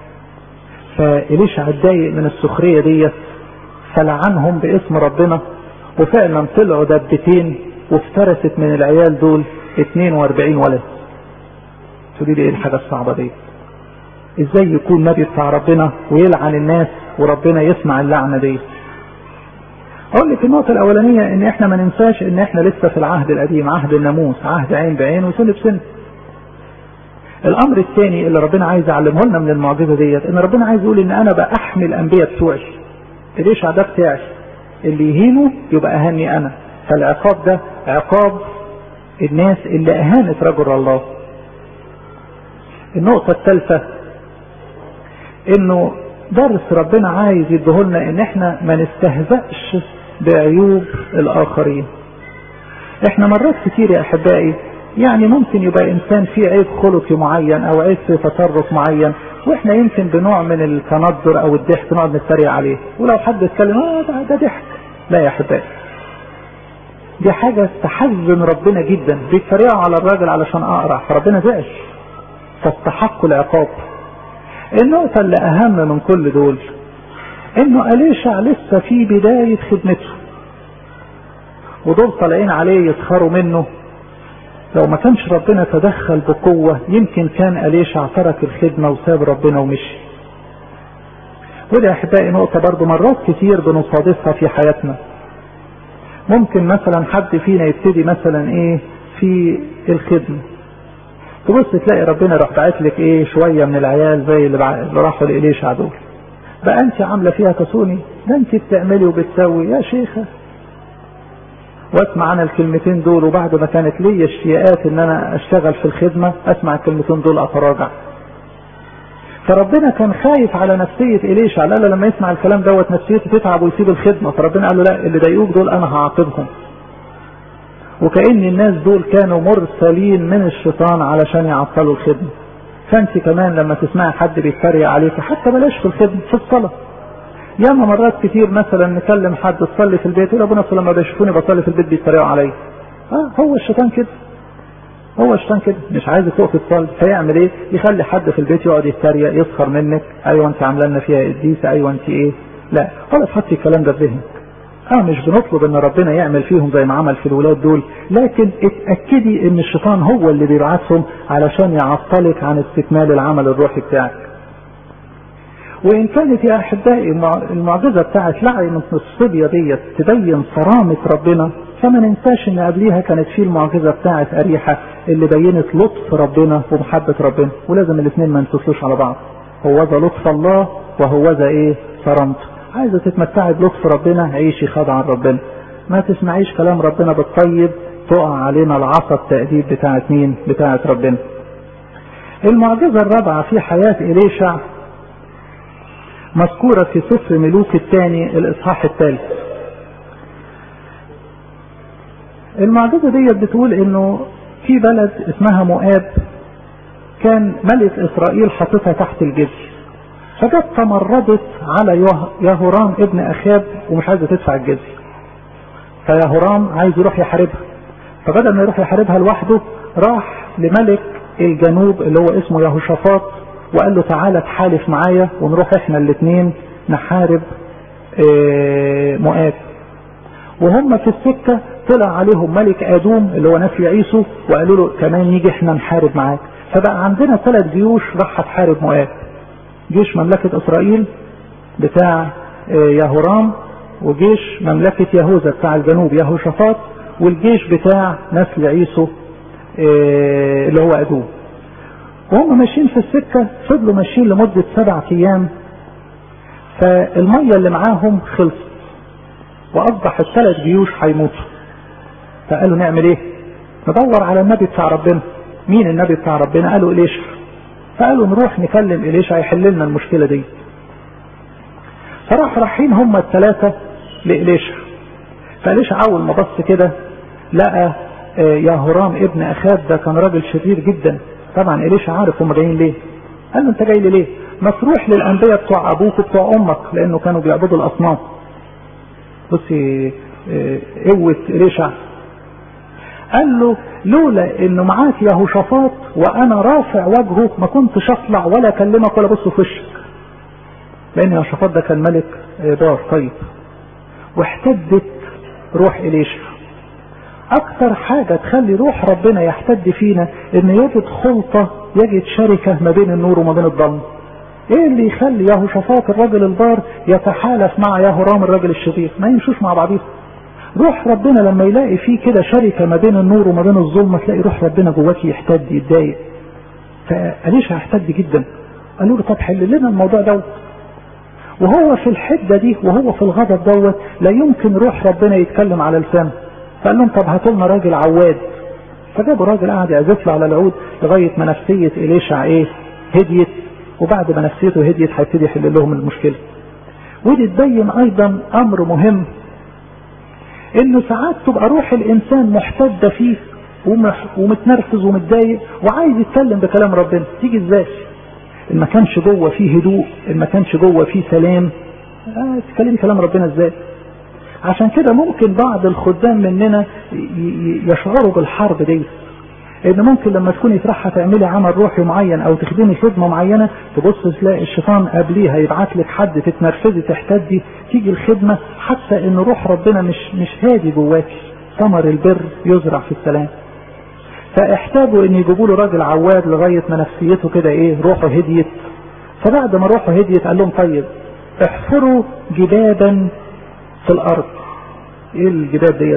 فإليشع اتضايق من السخرية ديت فلعنهم باسم ربنا وفعلا طلعوا دبتين وافترست من العيال دول 42 ولد تقولي لي ايه الحاجة الصعبة دي ازاي يكون نبي بتاع ربنا ويلعن الناس وربنا يسمع اللعنة دي اقول لك النقطة الاولانية ان احنا ما ننساش ان احنا لسه في العهد القديم عهد الناموس عهد عين بعين وسن بسن الامر الثاني اللي ربنا عايز يعلمه لنا من المعجزة ديت ان ربنا عايز يقول ان انا بأحمي الانبياء بتوعي الاشع ده بتاعي اللي يهينه يبقى اهني انا فالعقاب ده عقاب الناس اللي اهانت رجل الله النقطة الثالثة انه درس ربنا عايز يديهولنا ان احنا ما نستهزأش بعيوب الاخرين احنا مرات كتير يا احبائي يعني ممكن يبقى انسان فيه عيب خلقي معين او عيب في تصرف معين واحنا يمكن بنوع من التندر او الضحك نقعد نتريق عليه ولو حد اتكلم اه ده, ده ضحك لا يا احبائي دي حاجة تحزن ربنا جدا بيتريقوا على الراجل علشان اقرع فربنا زعل فاستحقوا العقاب النقطة اللي اهم من كل دول انه اليشع لسه في بداية خدمته ودول طالعين عليه يسخروا منه لو ما كانش ربنا تدخل بقوة يمكن كان أليشع ترك الخدمة وساب ربنا ومشي ودي أحبائي نقطة برضو مرات كتير بنصادفها في حياتنا ممكن مثلا حد فينا يبتدي مثلا ايه في الخدمة تبص تلاقي ربنا راح باعت لك ايه شوية من العيال زي اللي راحوا لإليشع دول بقى انت عاملة فيها تصوني ده انت بتعملي وبتسوي يا شيخة واسمع انا الكلمتين دول وبعد ما كانت لي اشتياقات ان انا اشتغل في الخدمة اسمع الكلمتين دول اتراجع فربنا كان خايف على نفسية إليشع لا لا لما يسمع الكلام دوت نفسيته تتعب ويسيب الخدمة فربنا قال له لا اللي ضايقوك دول انا هعاقبهم وكأن الناس دول كانوا مرسلين من الشيطان علشان يعطلوا الخدمة فانت كمان لما تسمعي حد بيتريق عليك حتى بلاش في الخدمة في الصلاة ياما مرات كتير مثلا نكلم حد تصلي في البيت يقول ابونا اصل لما بيشوفوني بصلي في البيت بيتريقوا عليا اه هو الشيطان كده هو الشيطان كده مش عايز تقف تصلي فيعمل ايه يخلي حد في البيت يقعد يتريق يسخر منك ايوه انت عامله لنا فيها قديسه ايوه انت ايه لا خلاص حطي الكلام ده في ذهنك اه مش بنطلب ان ربنا يعمل فيهم زي ما عمل في الولاد دول لكن اتأكدي ان الشيطان هو اللي بيبعثهم علشان يعطلك عن استكمال العمل الروحي بتاعك وان كانت يا احبائي المعجزة بتاعت لعنة الصبية ديت تبين صرامة ربنا فما ننساش ان قبليها كانت في المعجزة بتاعت اريحة اللي بينت لطف ربنا ومحبة ربنا ولازم الاثنين ما ينفصلوش على بعض هو ذا لطف الله وهو ذا ايه صرامته عايزة تتمتعي بلطف ربنا عيشي خاضعة ربنا ما تسمعيش كلام ربنا بالطيب تقع علينا العصا التأديب بتاعت مين بتاعت ربنا المعجزة الرابعة في حياة إليشع مذكورة في سفر ملوك الثاني الإصحاح الثالث المعجزة ديت بتقول إنه في بلد اسمها مؤاب كان ملك إسرائيل حاططها تحت الجزي فجت تمردت على يهورام ابن أخاب ومش عايزة تدفع الجزية فيهورام عايز يروح يحاربها فبدل ما يروح يحاربها لوحده راح لملك الجنوب اللي هو اسمه يهوشافاط وقال له تعالى تحالف معايا ونروح احنا الاثنين نحارب مؤاب وهم في السكة طلع عليهم ملك ادوم اللي هو نسل عيسو وقالوا له كمان نيجي احنا نحارب معاك فبقى عندنا ثلاث جيوش راح تحارب مؤاب جيش مملكة اسرائيل بتاع يهورام وجيش مملكة يهوذا بتاع الجنوب يهوشافاط والجيش بتاع نسل عيسو اللي هو ادوم وهم ماشيين في السكة فضلوا ماشيين لمدة سبع ايام فالمية اللي معاهم خلصت واصبح الثلاث جيوش هيموتوا فقالوا نعمل ايه ندور على النبي بتاع ربنا مين النبي بتاع ربنا قالوا إليشع فقالوا نروح نكلم إليشع يحل لنا المشكلة دي فراح رايحين هم الثلاثة لإليشع فإليشع أول ما بص كده لقى يا هرام ابن أخاب ده كان راجل شرير جدا طبعا إليشع عارف هم جايين ليه قال له أنت جاي لي ليه ما تروح للأنبياء بتوع أبوك وبتوع أمك لأنه كانوا بيعبدوا الأصنام بصي قوة إليشع قال له لولا انه معاك يهوشافاط وانا رافع وجهه ما كنتش اطلع ولا اكلمك ولا ابص في وشك لان يهوشافاط ده كان ملك بار طيب واحتدت روح اليشع اكتر حاجة تخلي روح ربنا يحتد فينا ان يجد خلطة يجد شركة ما بين النور وما بين الظلم ايه اللي يخلي يهوشافاط الراجل البار يتحالف مع يهورام الراجل الشرير ما يمشوش مع بعضهم روح ربنا لما يلاقي فيه كده شركة ما بين النور وما بين الظلمة تلاقي روح ربنا جواك يحتد يتضايق فقاليش هيحتد جدا قالوا له طب حل لنا الموضوع دوت وهو في الحدة دي وهو في الغضب دوت لا يمكن روح ربنا يتكلم على لسانه فقال لهم طب هاتوا لنا راجل عواد فجابوا راجل قاعد يعزف له على العود لغاية ما نفسية إليشع ايه هديت وبعد ما نفسيته هديت هيبتدي يحل لهم المشكلة ودي تبين ايضا امر مهم انه ساعات تبقى روح الانسان محتدة فيه ومتنرفز ومتضايق وعايز يتكلم بكلام ربنا تيجي ازاي ما كانش جوه فيه هدوء ما كانش جوه فيه سلام آه تتكلمي كلام ربنا ازاي عشان كده ممكن بعض الخدام مننا يشعروا بالحرب دي ان ممكن لما تكوني رايحه تعملي عمل روحي معين او تخدمي خدمه معينه تبص تلاقي الشيطان قبليها يبعت لك حد تتنرفزي تحتدي تيجي الخدمه حتى ان روح ربنا مش مش هادي جواكي ثمر البر يزرع في السلام فاحتاجوا ان يجيبوا له راجل عواد لغايه ما نفسيته كده ايه روحه هديت فبعد ما روحه هديت قال لهم طيب احفروا جبابا في الارض ايه الجباب ديت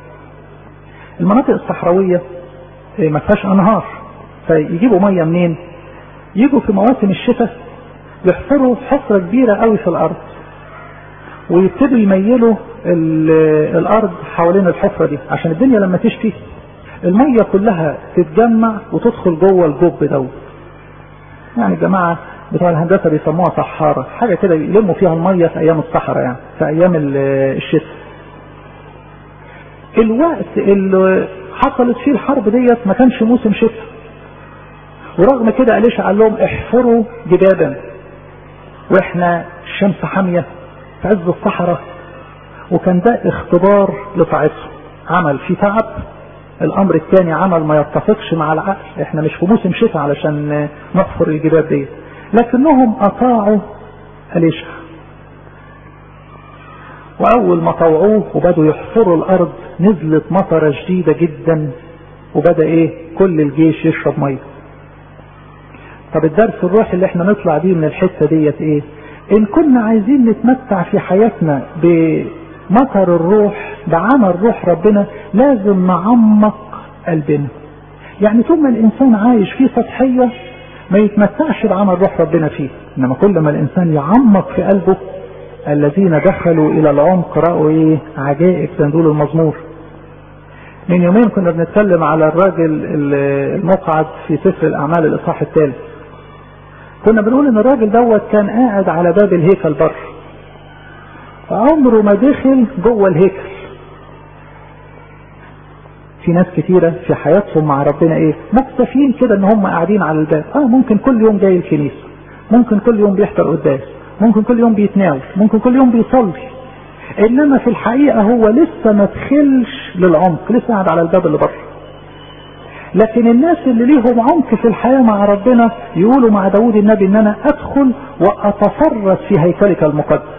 المناطق الصحراويه ما فيهاش انهار فيجيبوا ميه منين يجوا في مواسم الشتاء يحفروا حفره كبيره قوي في الارض ويبتدوا يميلوا الارض حوالين الحفره دي عشان الدنيا لما تشتي الميه كلها تتجمع وتدخل جوه الجب دوت يعني الجماعه بتوع الهندسه بيسموها صحاره حاجه كده يلموا فيها الميه في ايام الصحراء يعني في ايام الشتاء الوقت اللي حصلت فيه الحرب ديت ما كانش موسم شتاء ورغم كده قاليش قال لهم احفروا جبابا واحنا الشمس حاميه في عز الصحراء وكان ده اختبار لطاعتهم عمل فيه تعب الامر الثاني عمل ما يتفقش مع العقل احنا مش في موسم شتاء علشان نحفر الجباب دي لكنهم اطاعوا اليشع واول ما طوعوه وبدوا يحفروا الارض نزلت مطره شديده جدا وبدا ايه كل الجيش يشرب ميه طب الدرس الروحي اللي احنا نطلع بيه من الحته ديت ايه ان كنا عايزين نتمتع في حياتنا بمطر الروح بعمل روح ربنا لازم نعمق قلبنا يعني طول ما الانسان عايش في سطحيه ما يتمتعش بعمل روح ربنا فيه انما كل ما الانسان يعمق في قلبه الذين دخلوا الى العمق راوا ايه عجائب تنزول المزمور من يومين كنا بنتكلم على الراجل المقعد في سفر الاعمال الاصحاح الثالث كنا بنقول ان الراجل دوت كان قاعد على باب الهيكل بره فعمره ما دخل جوه الهيكل في ناس كتيرة في حياتهم مع ربنا ايه مكتفين كده ان هم قاعدين على الباب اه ممكن كل يوم جاي الكنيسة ممكن كل يوم بيحضر قداس ممكن كل يوم بيتناول ممكن كل يوم بيصلي انما في الحقيقة هو لسه ما دخلش للعمق لسه قاعد على الباب اللي بره لكن الناس اللي ليهم عمق في الحياة مع ربنا يقولوا مع داود النبي ان انا ادخل واتفرس في هيكلك المقدس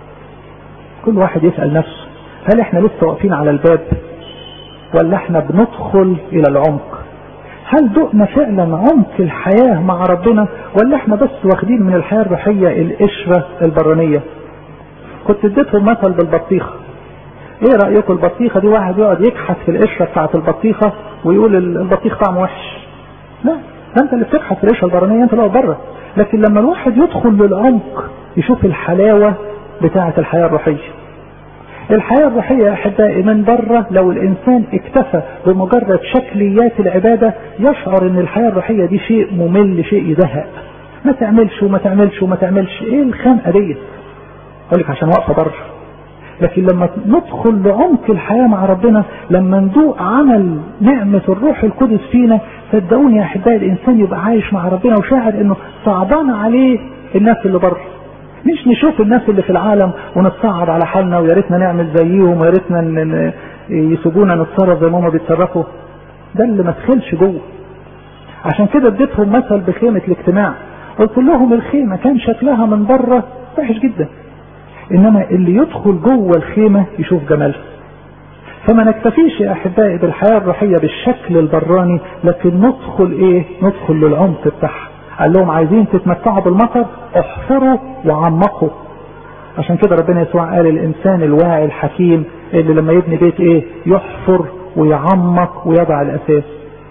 كل واحد يسأل نفسه هل احنا لسه واقفين على الباب ولا احنا بندخل الى العمق هل دقنا فعلا عمق الحياة مع ربنا ولا احنا بس واخدين من الحياة الروحية القشرة البرانية كنت اديتهم مثل بالبطيخة ايه رأيكم البطيخة دي واحد يقعد يكحت في القشرة بتاعت البطيخة ويقول البطيخ طعمه وحش لا ده انت اللي بتكحت في القشرة البرانية انت اللي بره لكن لما الواحد يدخل للعمق يشوف الحلاوة بتاعة الحياة الروحية الحياة الروحية يا أحبائي من بره لو الإنسان اكتفى بمجرد شكليات العبادة يشعر إن الحياة الروحية دي شيء ممل شيء يزهق ما تعملش وما تعملش وما تعملش إيه الخنقة ديت؟ أقول لك عشان واقفة بره لكن لما ندخل لعمق الحياة مع ربنا لما ندوق عمل نعمة الروح القدس فينا صدقوني يا أحبائي الإنسان يبقى عايش مع ربنا وشاعر إنه صعبان عليه الناس اللي بره مش نشوف الناس اللي في العالم ونتصعب على حالنا ويا ريتنا نعمل زيهم ويا ريتنا يسيبونا نتصرف زي ما هم بيتصرفوا ده اللي ما دخلش جوه عشان كده اديتهم مثل بخيمة الاجتماع قلت لهم الخيمة كان شكلها من بره وحش جدا انما اللي يدخل جوه الخيمة يشوف جمالها فما نكتفيش يا احبائي بالحياة الروحية بالشكل البراني لكن ندخل ايه ندخل للعمق بتاعها قال لهم عايزين تتمتعوا بالمطر احفروا وعمقوا عشان كده ربنا يسوع قال الانسان الواعي الحكيم اللي لما يبني بيت ايه يحفر ويعمق ويضع الاساس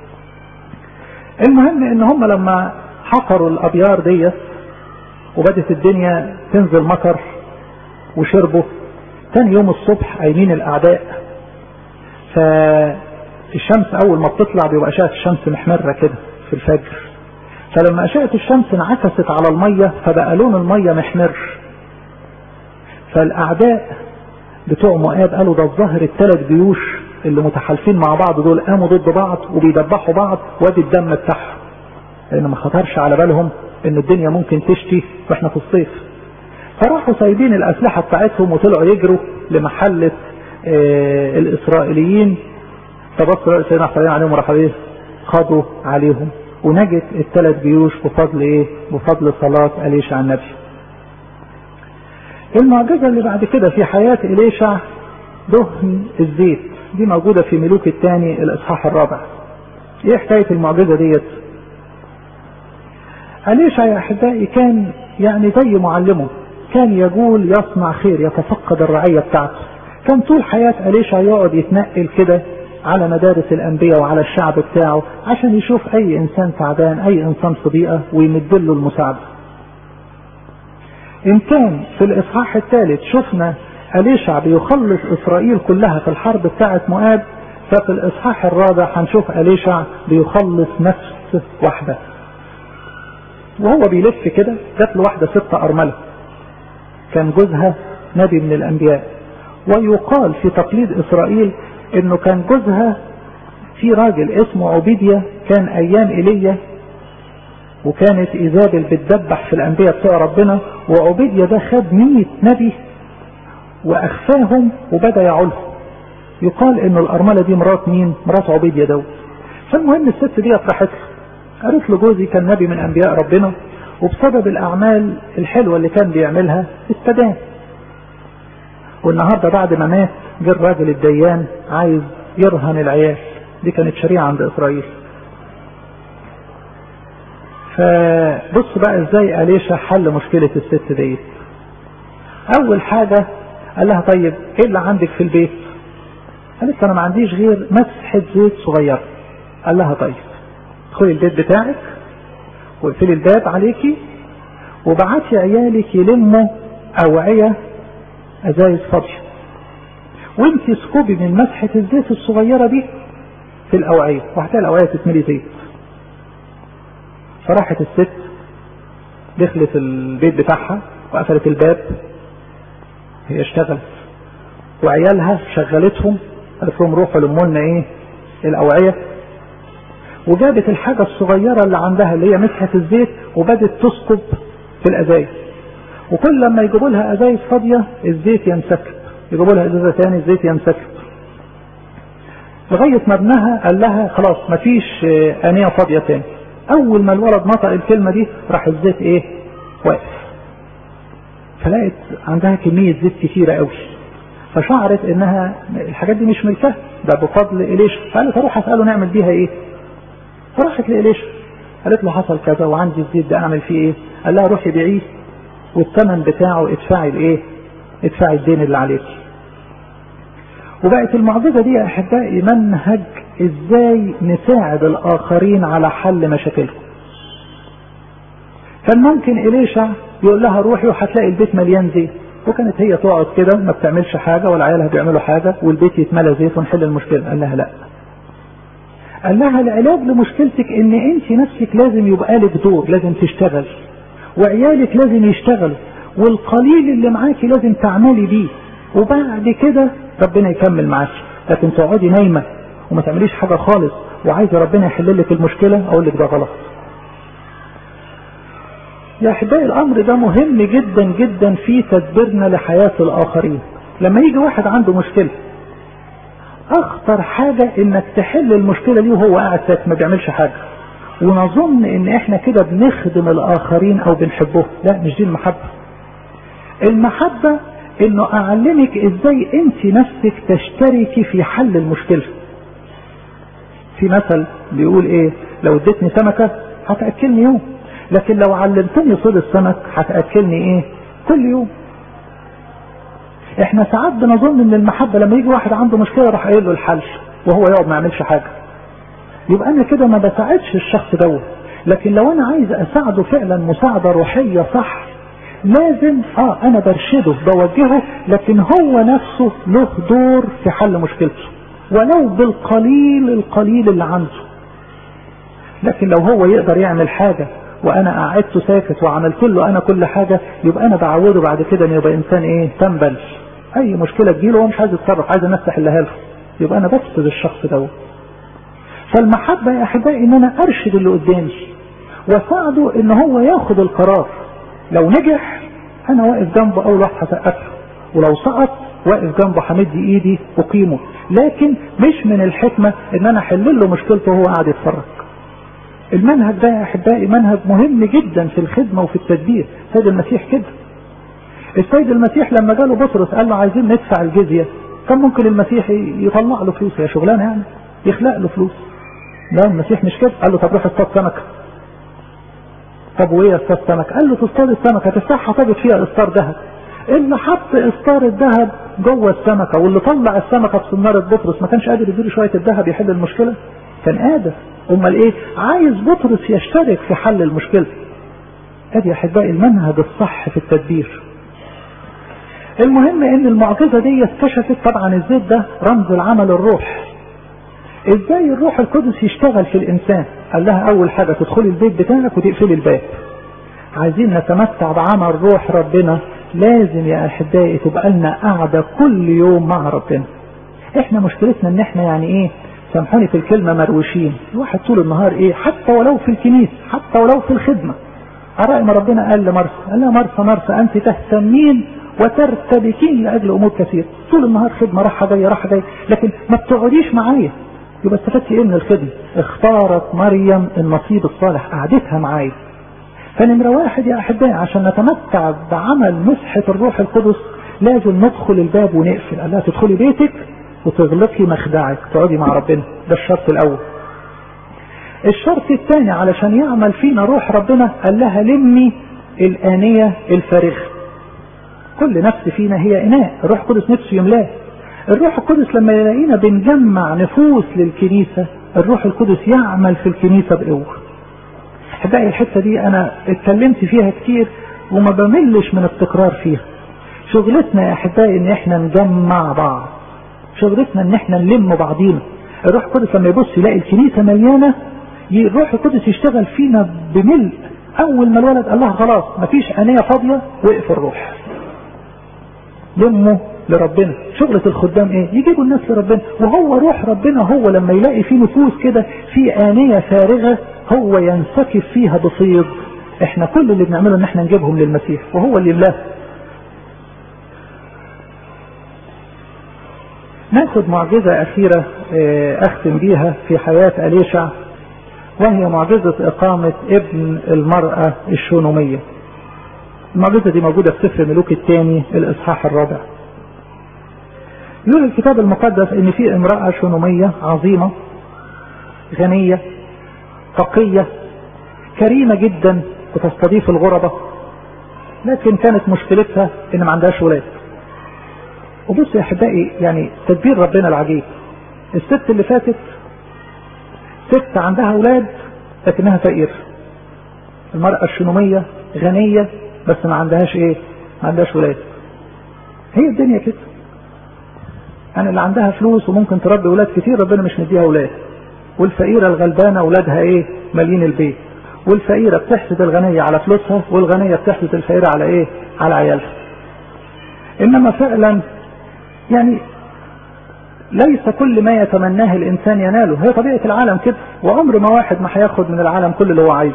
المهم ان هم لما حفروا الابيار ديت وبدت الدنيا تنزل مطر وشربوا تاني يوم الصبح قايمين الاعداء فالشمس اول ما بتطلع بيبقى شايف الشمس محمرة كده في الفجر فلما أشعة الشمس انعكست على المية فبقى لون المية محمر فالأعداء بتوع مؤاب قالوا ده الظهر الثلاث جيوش اللي متحالفين مع بعض دول قاموا ضد بعض وبيدبحوا بعض وادي الدم بتاعهم لأن ما خطرش على بالهم إن الدنيا ممكن تشتي واحنا في الصيف فراحوا سايبين الأسلحة بتاعتهم وطلعوا يجروا لمحلة آه الإسرائيليين فبصوا سيدنا حسين عليهم وراحوا ايه خاضوا عليهم ونجت الثلاث جيوش بفضل ايه بفضل صلاة أليشع النبي المعجزة اللي بعد كده في حياة إليشع دهن الزيت دي موجودة في ملوك الثاني الإصحاح الرابع ايه حكاية المعجزة ديت أليشع يا أحبائي كان يعني زي معلمه كان يقول يصنع خير يتفقد الرعية بتاعته كان طول حياة أليشع يقعد يتنقل كده على مدارس الأنبياء وعلى الشعب بتاعه عشان يشوف أي إنسان تعبان أي إنسان في ضيقة ويمد له المساعدة. إن كان في الإصحاح الثالث شفنا أليشع بيخلص إسرائيل كلها في الحرب بتاعة مؤاب ففي الإصحاح الرابع هنشوف أليشع بيخلص نفس واحدة. وهو بيلف كده جات له واحدة ست أرملة. كان جوزها نبي من الأنبياء. ويقال في تقليد إسرائيل انه كان جوزها في راجل اسمه عبيديا كان ايام ايليا وكانت ايزابل بتدبح في الانبياء بتوع ربنا وعبيديا ده خد 100 نبي واخفاهم وبدا يعولهم يقال ان الارمله دي مرات مين؟ مرات عبيديا دوت فالمهم الست دي راحت له قالت له جوزي كان نبي من انبياء ربنا وبسبب الاعمال الحلوه اللي كان بيعملها استدان والنهاردة بعد ما مات جه الراجل الديان عايز يرهن العيال دي كانت شريعة عند إسرائيل فبص بقى ازاي أليشا حل مشكلة الست ديت أول حاجة قال لها طيب ايه اللي عندك في البيت قالت انا ما عنديش غير مسحة زيت صغيرة قال لها طيب ادخلي البيت بتاعك واقفلي الباب عليكي وبعتي عيالك يلموا أوعية أزايز فاضية وانت اسكبي من مسحة الزيت الصغيرة دي في الأوعية وهتلاقي الأوعية تتملي زيت فراحت الست دخلت البيت بتاعها وقفلت الباب هي اشتغلت وعيالها شغلتهم قالت لهم روحوا لموا لنا ايه الاوعيه وجابت الحاجه الصغيره اللي عندها اللي هي مسحه الزيت وبدت تسكب في الازايز وكل لما يجيبوا لها ازايز فاضيه الزيت ينسكب يجيبوا لها ازازه ثاني الزيت ينسكب لغايه ما ابنها قال لها خلاص مفيش انيه فاضيه تاني اول ما الولد نطق الكلمه دي راح الزيت ايه واقف فلقت عندها كميه زيت كتيره قوي فشعرت انها الحاجات دي مش ملكها ده بفضل اليشا فقالت اروح اساله نعمل بيها ايه فراحت لاليشا قالت له حصل كذا وعندي الزيت ده اعمل فيه ايه قال لها روحي بيعيه والثمن بتاعه ادفعي الايه ادفعي الدين اللي عليك وبقت المعجزة دي يا احبائي منهج ازاي نساعد الاخرين على حل مشاكلهم كان ممكن اليشا يقول لها روحي وهتلاقي البيت مليان زيت وكانت هي تقعد كده ما بتعملش حاجة ولا عيالها بيعملوا حاجة والبيت يتملى زيت ونحل المشكلة قال لها لا قال لها العلاج لمشكلتك ان انت نفسك لازم يبقى لك دور لازم تشتغل وعيالك لازم يشتغلوا والقليل اللي معاكي لازم تعملي بيه وبعد كده ربنا يكمل معاكي لكن تقعدي نايمة وما تعمليش حاجة خالص وعايزة ربنا يحل لك المشكلة اقول لك ده غلط يا احبائي الامر ده مهم جدا جدا في تدبيرنا لحياة الاخرين لما يجي واحد عنده مشكلة اخطر حاجة انك تحل المشكلة دي وهو قاعد ساكت ما بيعملش حاجة ونظن ان احنا كده بنخدم الاخرين او بنحبهم لا مش دي المحبة المحبة انه اعلمك ازاي انت نفسك تشتركي في حل المشكلة في مثل بيقول ايه لو اديتني سمكة هتأكلني يوم لكن لو علمتني صيد السمك هتأكلني ايه كل يوم احنا ساعات بنظن ان المحبة لما يجي واحد عنده مشكلة راح قايل له الحل وهو يقعد ما يعملش حاجة يبقى انا كده ما بساعدش الشخص دوت لكن لو انا عايز اساعده فعلا مساعدة روحية صح لازم اه انا برشده بوجهه لكن هو نفسه له دور في حل مشكلته ولو بالقليل القليل اللي عنده لكن لو هو يقدر يعمل حاجة وانا قعدته ساكت وعملت له انا كل حاجة يبقى انا بعوده بعد كده ان يبقى انسان ايه تنبل اي مشكلة تجيله هو مش عايز يتصرف عايز الناس تحلها له يبقى انا بفسد الشخص دوت فالمحبة يا احبائي ان انا ارشد اللي قدامي واساعده ان هو ياخد القرار لو نجح انا واقف جنبه اول واحد هسقفه ولو سقط واقف جنبه همد ايدي اقيمه لكن مش من الحكمة ان انا احل له مشكلته وهو قاعد يتفرج المنهج ده يا احبائي منهج مهم جدا في الخدمة وفي التدبير سيد المسيح كده السيد المسيح لما جاله بطرس قال له عايزين ندفع الجزية كان ممكن المسيح يطلع له فلوس يا شغلانه يعني يخلق له فلوس لا المسيح مش كده قال له طب روح اصطاد سمكه طب وايه اصطاد سمك قال له تصطاد السمكه تفتحها تجد فيها اسطار ذهب اللي حط اسطار الذهب جوه السمكه واللي طلع السمكه في صناره بطرس ما كانش قادر يديله شويه الذهب يحل المشكله كان قادر امال ايه عايز بطرس يشترك في حل المشكله ادي يا احبائي المنهج الصح في التدبير المهم ان المعجزه دي اكتشفت طبعا الزيت ده رمز العمل الروح ازاي الروح القدس يشتغل في الانسان قال لها اول حاجه تدخلي البيت بتاعك وتقفلي الباب عايزين نتمتع بعمل روح ربنا لازم يا احبائي تبقى لنا قاعده كل يوم مع ربنا احنا مشكلتنا ان احنا يعني ايه سامحوني في الكلمه مروشين الواحد طول النهار ايه حتى ولو في الكنيسه حتى ولو في الخدمه على ما ربنا قال لمرسى قال لها مرسى مرسى انت تهتمين وترتبكين لاجل امور كثيره طول النهار خدمه راحه جايه راحه جايه لكن ما بتقعديش معايا يبقى استفدتي ايه من الخدمه اختارت مريم النصيب الصالح قعدتها معايا فنمرة واحد يا احبائي عشان نتمتع بعمل مسحة الروح القدس لازم ندخل الباب ونقفل قال لها تدخلي بيتك وتغلقي مخدعك تقعدي مع ربنا ده الشرط الاول الشرط الثاني علشان يعمل فينا روح ربنا قال لها لمي الآنية الفارغة كل نفس فينا هي إناء الروح القدس نفسه يملاه الروح القدس لما يلاقينا بنجمع نفوس للكنيسة الروح القدس يعمل في الكنيسة بقوة احبائي الحتة دي انا اتكلمت فيها كتير وما بملش من التكرار فيها شغلتنا يا احبائي ان احنا نجمع بعض شغلتنا ان احنا نلم بعضينا الروح القدس لما يبص يلاقي الكنيسة مليانة الروح القدس يشتغل فينا بملء اول ما الولد قال لها خلاص مفيش انية فاضية وقف الروح لموا لربنا شغلة الخدام ايه يجيبوا الناس لربنا وهو روح ربنا هو لما يلاقي في نفوس كده في آنية فارغة هو ينسكب فيها بصيد احنا كل اللي بنعمله ان احنا نجيبهم للمسيح وهو اللي يملاه ناخد معجزة أخيرة أختم بيها في حياة أليشع وهي معجزة إقامة ابن المرأة الشونومية المعجزة دي موجودة في سفر ملوك الثاني الإصحاح الرابع يقول الكتاب المقدس ان في امرأة شونومية عظيمة غنية تقية كريمة جدا وتستضيف الغربة لكن كانت مشكلتها ان ما عندهاش ولاد وبص يا احبائي يعني تدبير ربنا العجيب الست اللي فاتت ست عندها ولاد لكنها فقيرة المرأة الشنومية غنية بس ما عندهاش ايه ما عندهاش ولاد هي الدنيا كده يعني اللي عندها فلوس وممكن تربي ولاد كتير ربنا مش مديها ولاد والفقيرة الغلبانة ولادها ايه مالين البيت والفقيرة بتحسد الغنية على فلوسها والغنية بتحسد الفقيرة على ايه على عيالها انما فعلا يعني ليس كل ما يتمناه الانسان يناله هي طبيعة العالم كده وعمر ما واحد ما هياخد من العالم كل اللي هو عايزه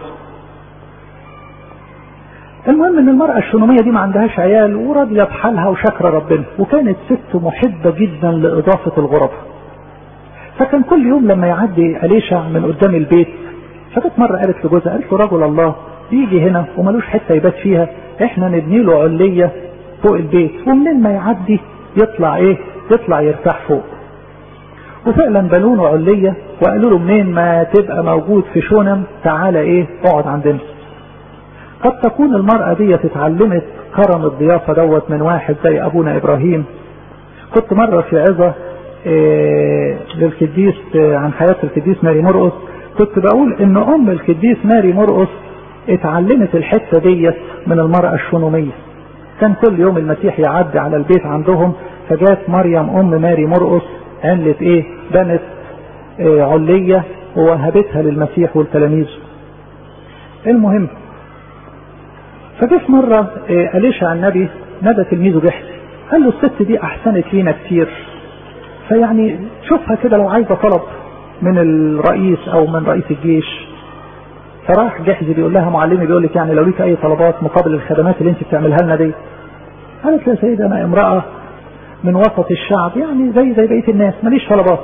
المهم ان المرأة الشنومية دي ما عندهاش عيال وراضية بحالها وشاكرة ربنا وكانت ست محبة جدا لإضافة الغرباء فكان كل يوم لما يعدي أليشع من قدام البيت فجت مرة قالت لجوزها قالت له رجل الله يجي هنا وملوش حتة يبات فيها احنا نبني له علية فوق البيت ومنين ما يعدي يطلع ايه يطلع يرتاح فوق وفعلا بنوا له علية وقالوا له منين ما تبقى موجود في شونم تعالى ايه اقعد عندنا قد تكون المرأة دي اتعلمت كرم الضيافة دوت من واحد زي ابونا ابراهيم كنت مرة في عظة إيه للقديس إيه عن حياة القديس ماري مرقس كنت بقول ان ام القديس ماري مرقس اتعلمت الحتة ديت من المرأة الشونومية كان كل يوم المسيح يعدي على البيت عندهم فجات مريم ام ماري مرقس عملت ايه بنت إيه علية ووهبتها للمسيح والتلاميذ المهم فجه في مرة إيه أليشع النبي نادى تلميذه جحسي قال له الست دي أحسنت لينا كتير فيعني شوفها كده لو عايزة طلب من الرئيس أو من رئيس الجيش فراح جحزي بيقول لها معلمي بيقول لك يعني لو ليك أي طلبات مقابل الخدمات اللي أنت بتعملها لنا دي قالت يا سيدي أنا امرأة من وسط الشعب يعني زي زي بقية الناس ماليش طلبات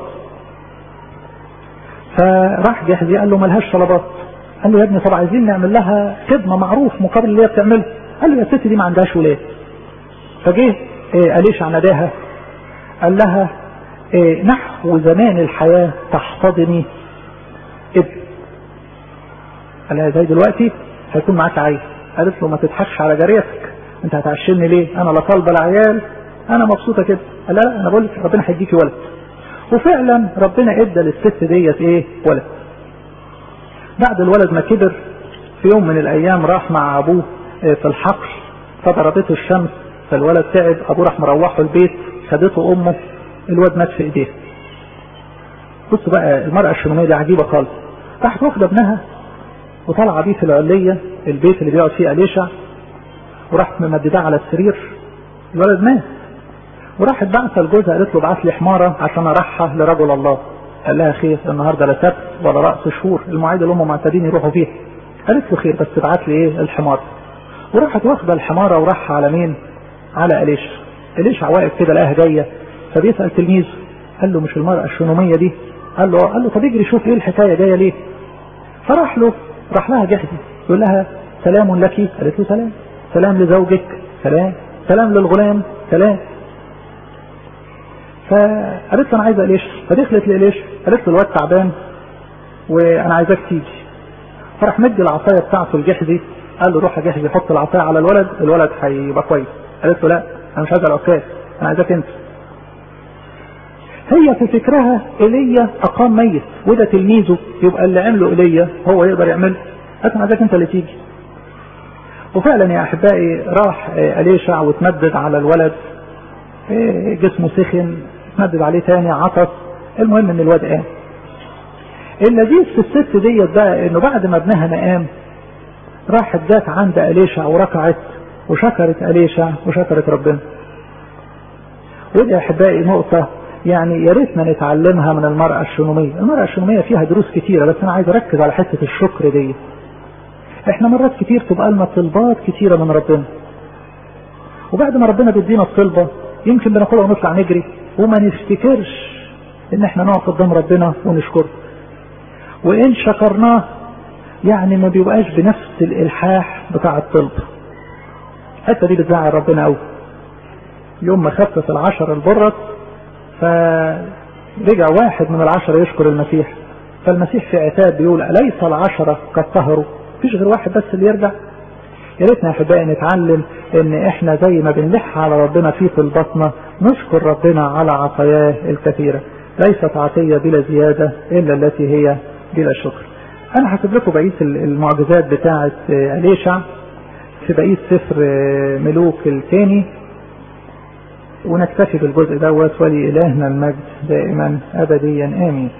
فراح جحزي قال له ملهاش طلبات قال له يا ابني طب عايزين نعمل لها خدمه معروف مقابل اللي هي بتعمله قال له يا ست دي ما عندهاش ولاد فجه إيه أليش عناداها قال لها إيه نحو زمان الحياة تحتضني ابن قال لها زي دلوقتي هيكون معاك عيل قالت له ما تضحكش على جاريتك انت هتعشمني ليه انا لا طالبه العيال انا مبسوطه كده قال لا انا بقول لك ربنا هيديكي ولد وفعلا ربنا ادى للست ديت ايه ولد بعد الولد ما كبر في يوم من الايام راح مع ابوه في الحقل فضربته الشمس فالولد تعب ابوه راح مروحه البيت خدته امه الواد مات في ايديه بصوا بقى المرأة الشنومية دي عجيبة خالص راحت واخدة ابنها وطالعة بيه في العلية البيت اللي بيقعد فيه أليشع وراحت ممدداه على السرير الولد مات وراحت بعثة لجوزها قالت له ابعت لي حمارة عشان ارحها لرجل الله قال لها خير النهارده لا سبت ولا رأس شهور المواعيد اللي هم معتادين يروحوا فيها قالت له خير بس ابعت لي ايه الحمار وراحت واخده الحماره وراح على مين على اليشع اليشع واقف كده لقاها جايه فبيسال تلميذه قال له مش المراه الشنوميه دي قال له قال له طب اجري شوف ايه الحكايه جايه ليه فراح له راح لها جحدي يقول لها سلام لك قالت له سلام سلام لزوجك سلام كلام للغلام كلام فقالت له انا عايزه اليش فدخلت لإليش قالت له الواد تعبان وانا عايزاك تيجي فراح مدي العصايه بتاعته لجحزي قال له روح يا جحزي حط العصايه على الولد الولد هيبقى كويس قالت له لا انا مش عايز العكاز انا عايزاك انت هي في فكرها ايليا اقام ميت وده تلميذه يبقى اللي عمله ايليا هو يقدر يعمله قالت انا عايزاك انت اللي تيجي وفعلا يا احبائي راح اليشع وتمدد على الولد جسمه سخن تمدد عليه تاني عطس المهم ان الواد قام اللذيذ في الست ديت بقى انه بعد ما ابنها نقام راحت جات عند اليشع وركعت وشكرت اليشع وشكرت ربنا ودي يا احبائي نقطه يعني يا ريتنا نتعلمها من المرأة الشنومية، المرأة الشنومية فيها دروس كتيرة بس أنا عايز أركز على حتة الشكر دي. إحنا مرات كتير تبقى لنا طلبات كتيرة من ربنا. وبعد ما ربنا بيدينا الطلبة يمكن بناخدها ونطلع نجري وما نفتكرش إن إحنا نقف قدام ربنا ونشكره. وإن شكرناه يعني ما بيبقاش بنفس الإلحاح بتاع الطلب. الحتة دي بتزعل ربنا قوي. يوم ما خفف العشر البرص فرجع واحد من العشرة يشكر المسيح فالمسيح في عتاب بيقول أليس العشرة قد طهروا فيش غير واحد بس اللي يرجع يا ريتنا يا احبائي نتعلم ان احنا زي ما بنلح على ربنا في طلباتنا نشكر ربنا على عطاياه الكثيرة ليست عطية بلا زيادة الا التي هي بلا شكر انا هسيب لكم بقية المعجزات بتاعة اليشع في بقية سفر ملوك الثاني ونكتفي بالجزء دوت ولإلهنا المجد دائما أبديا آمين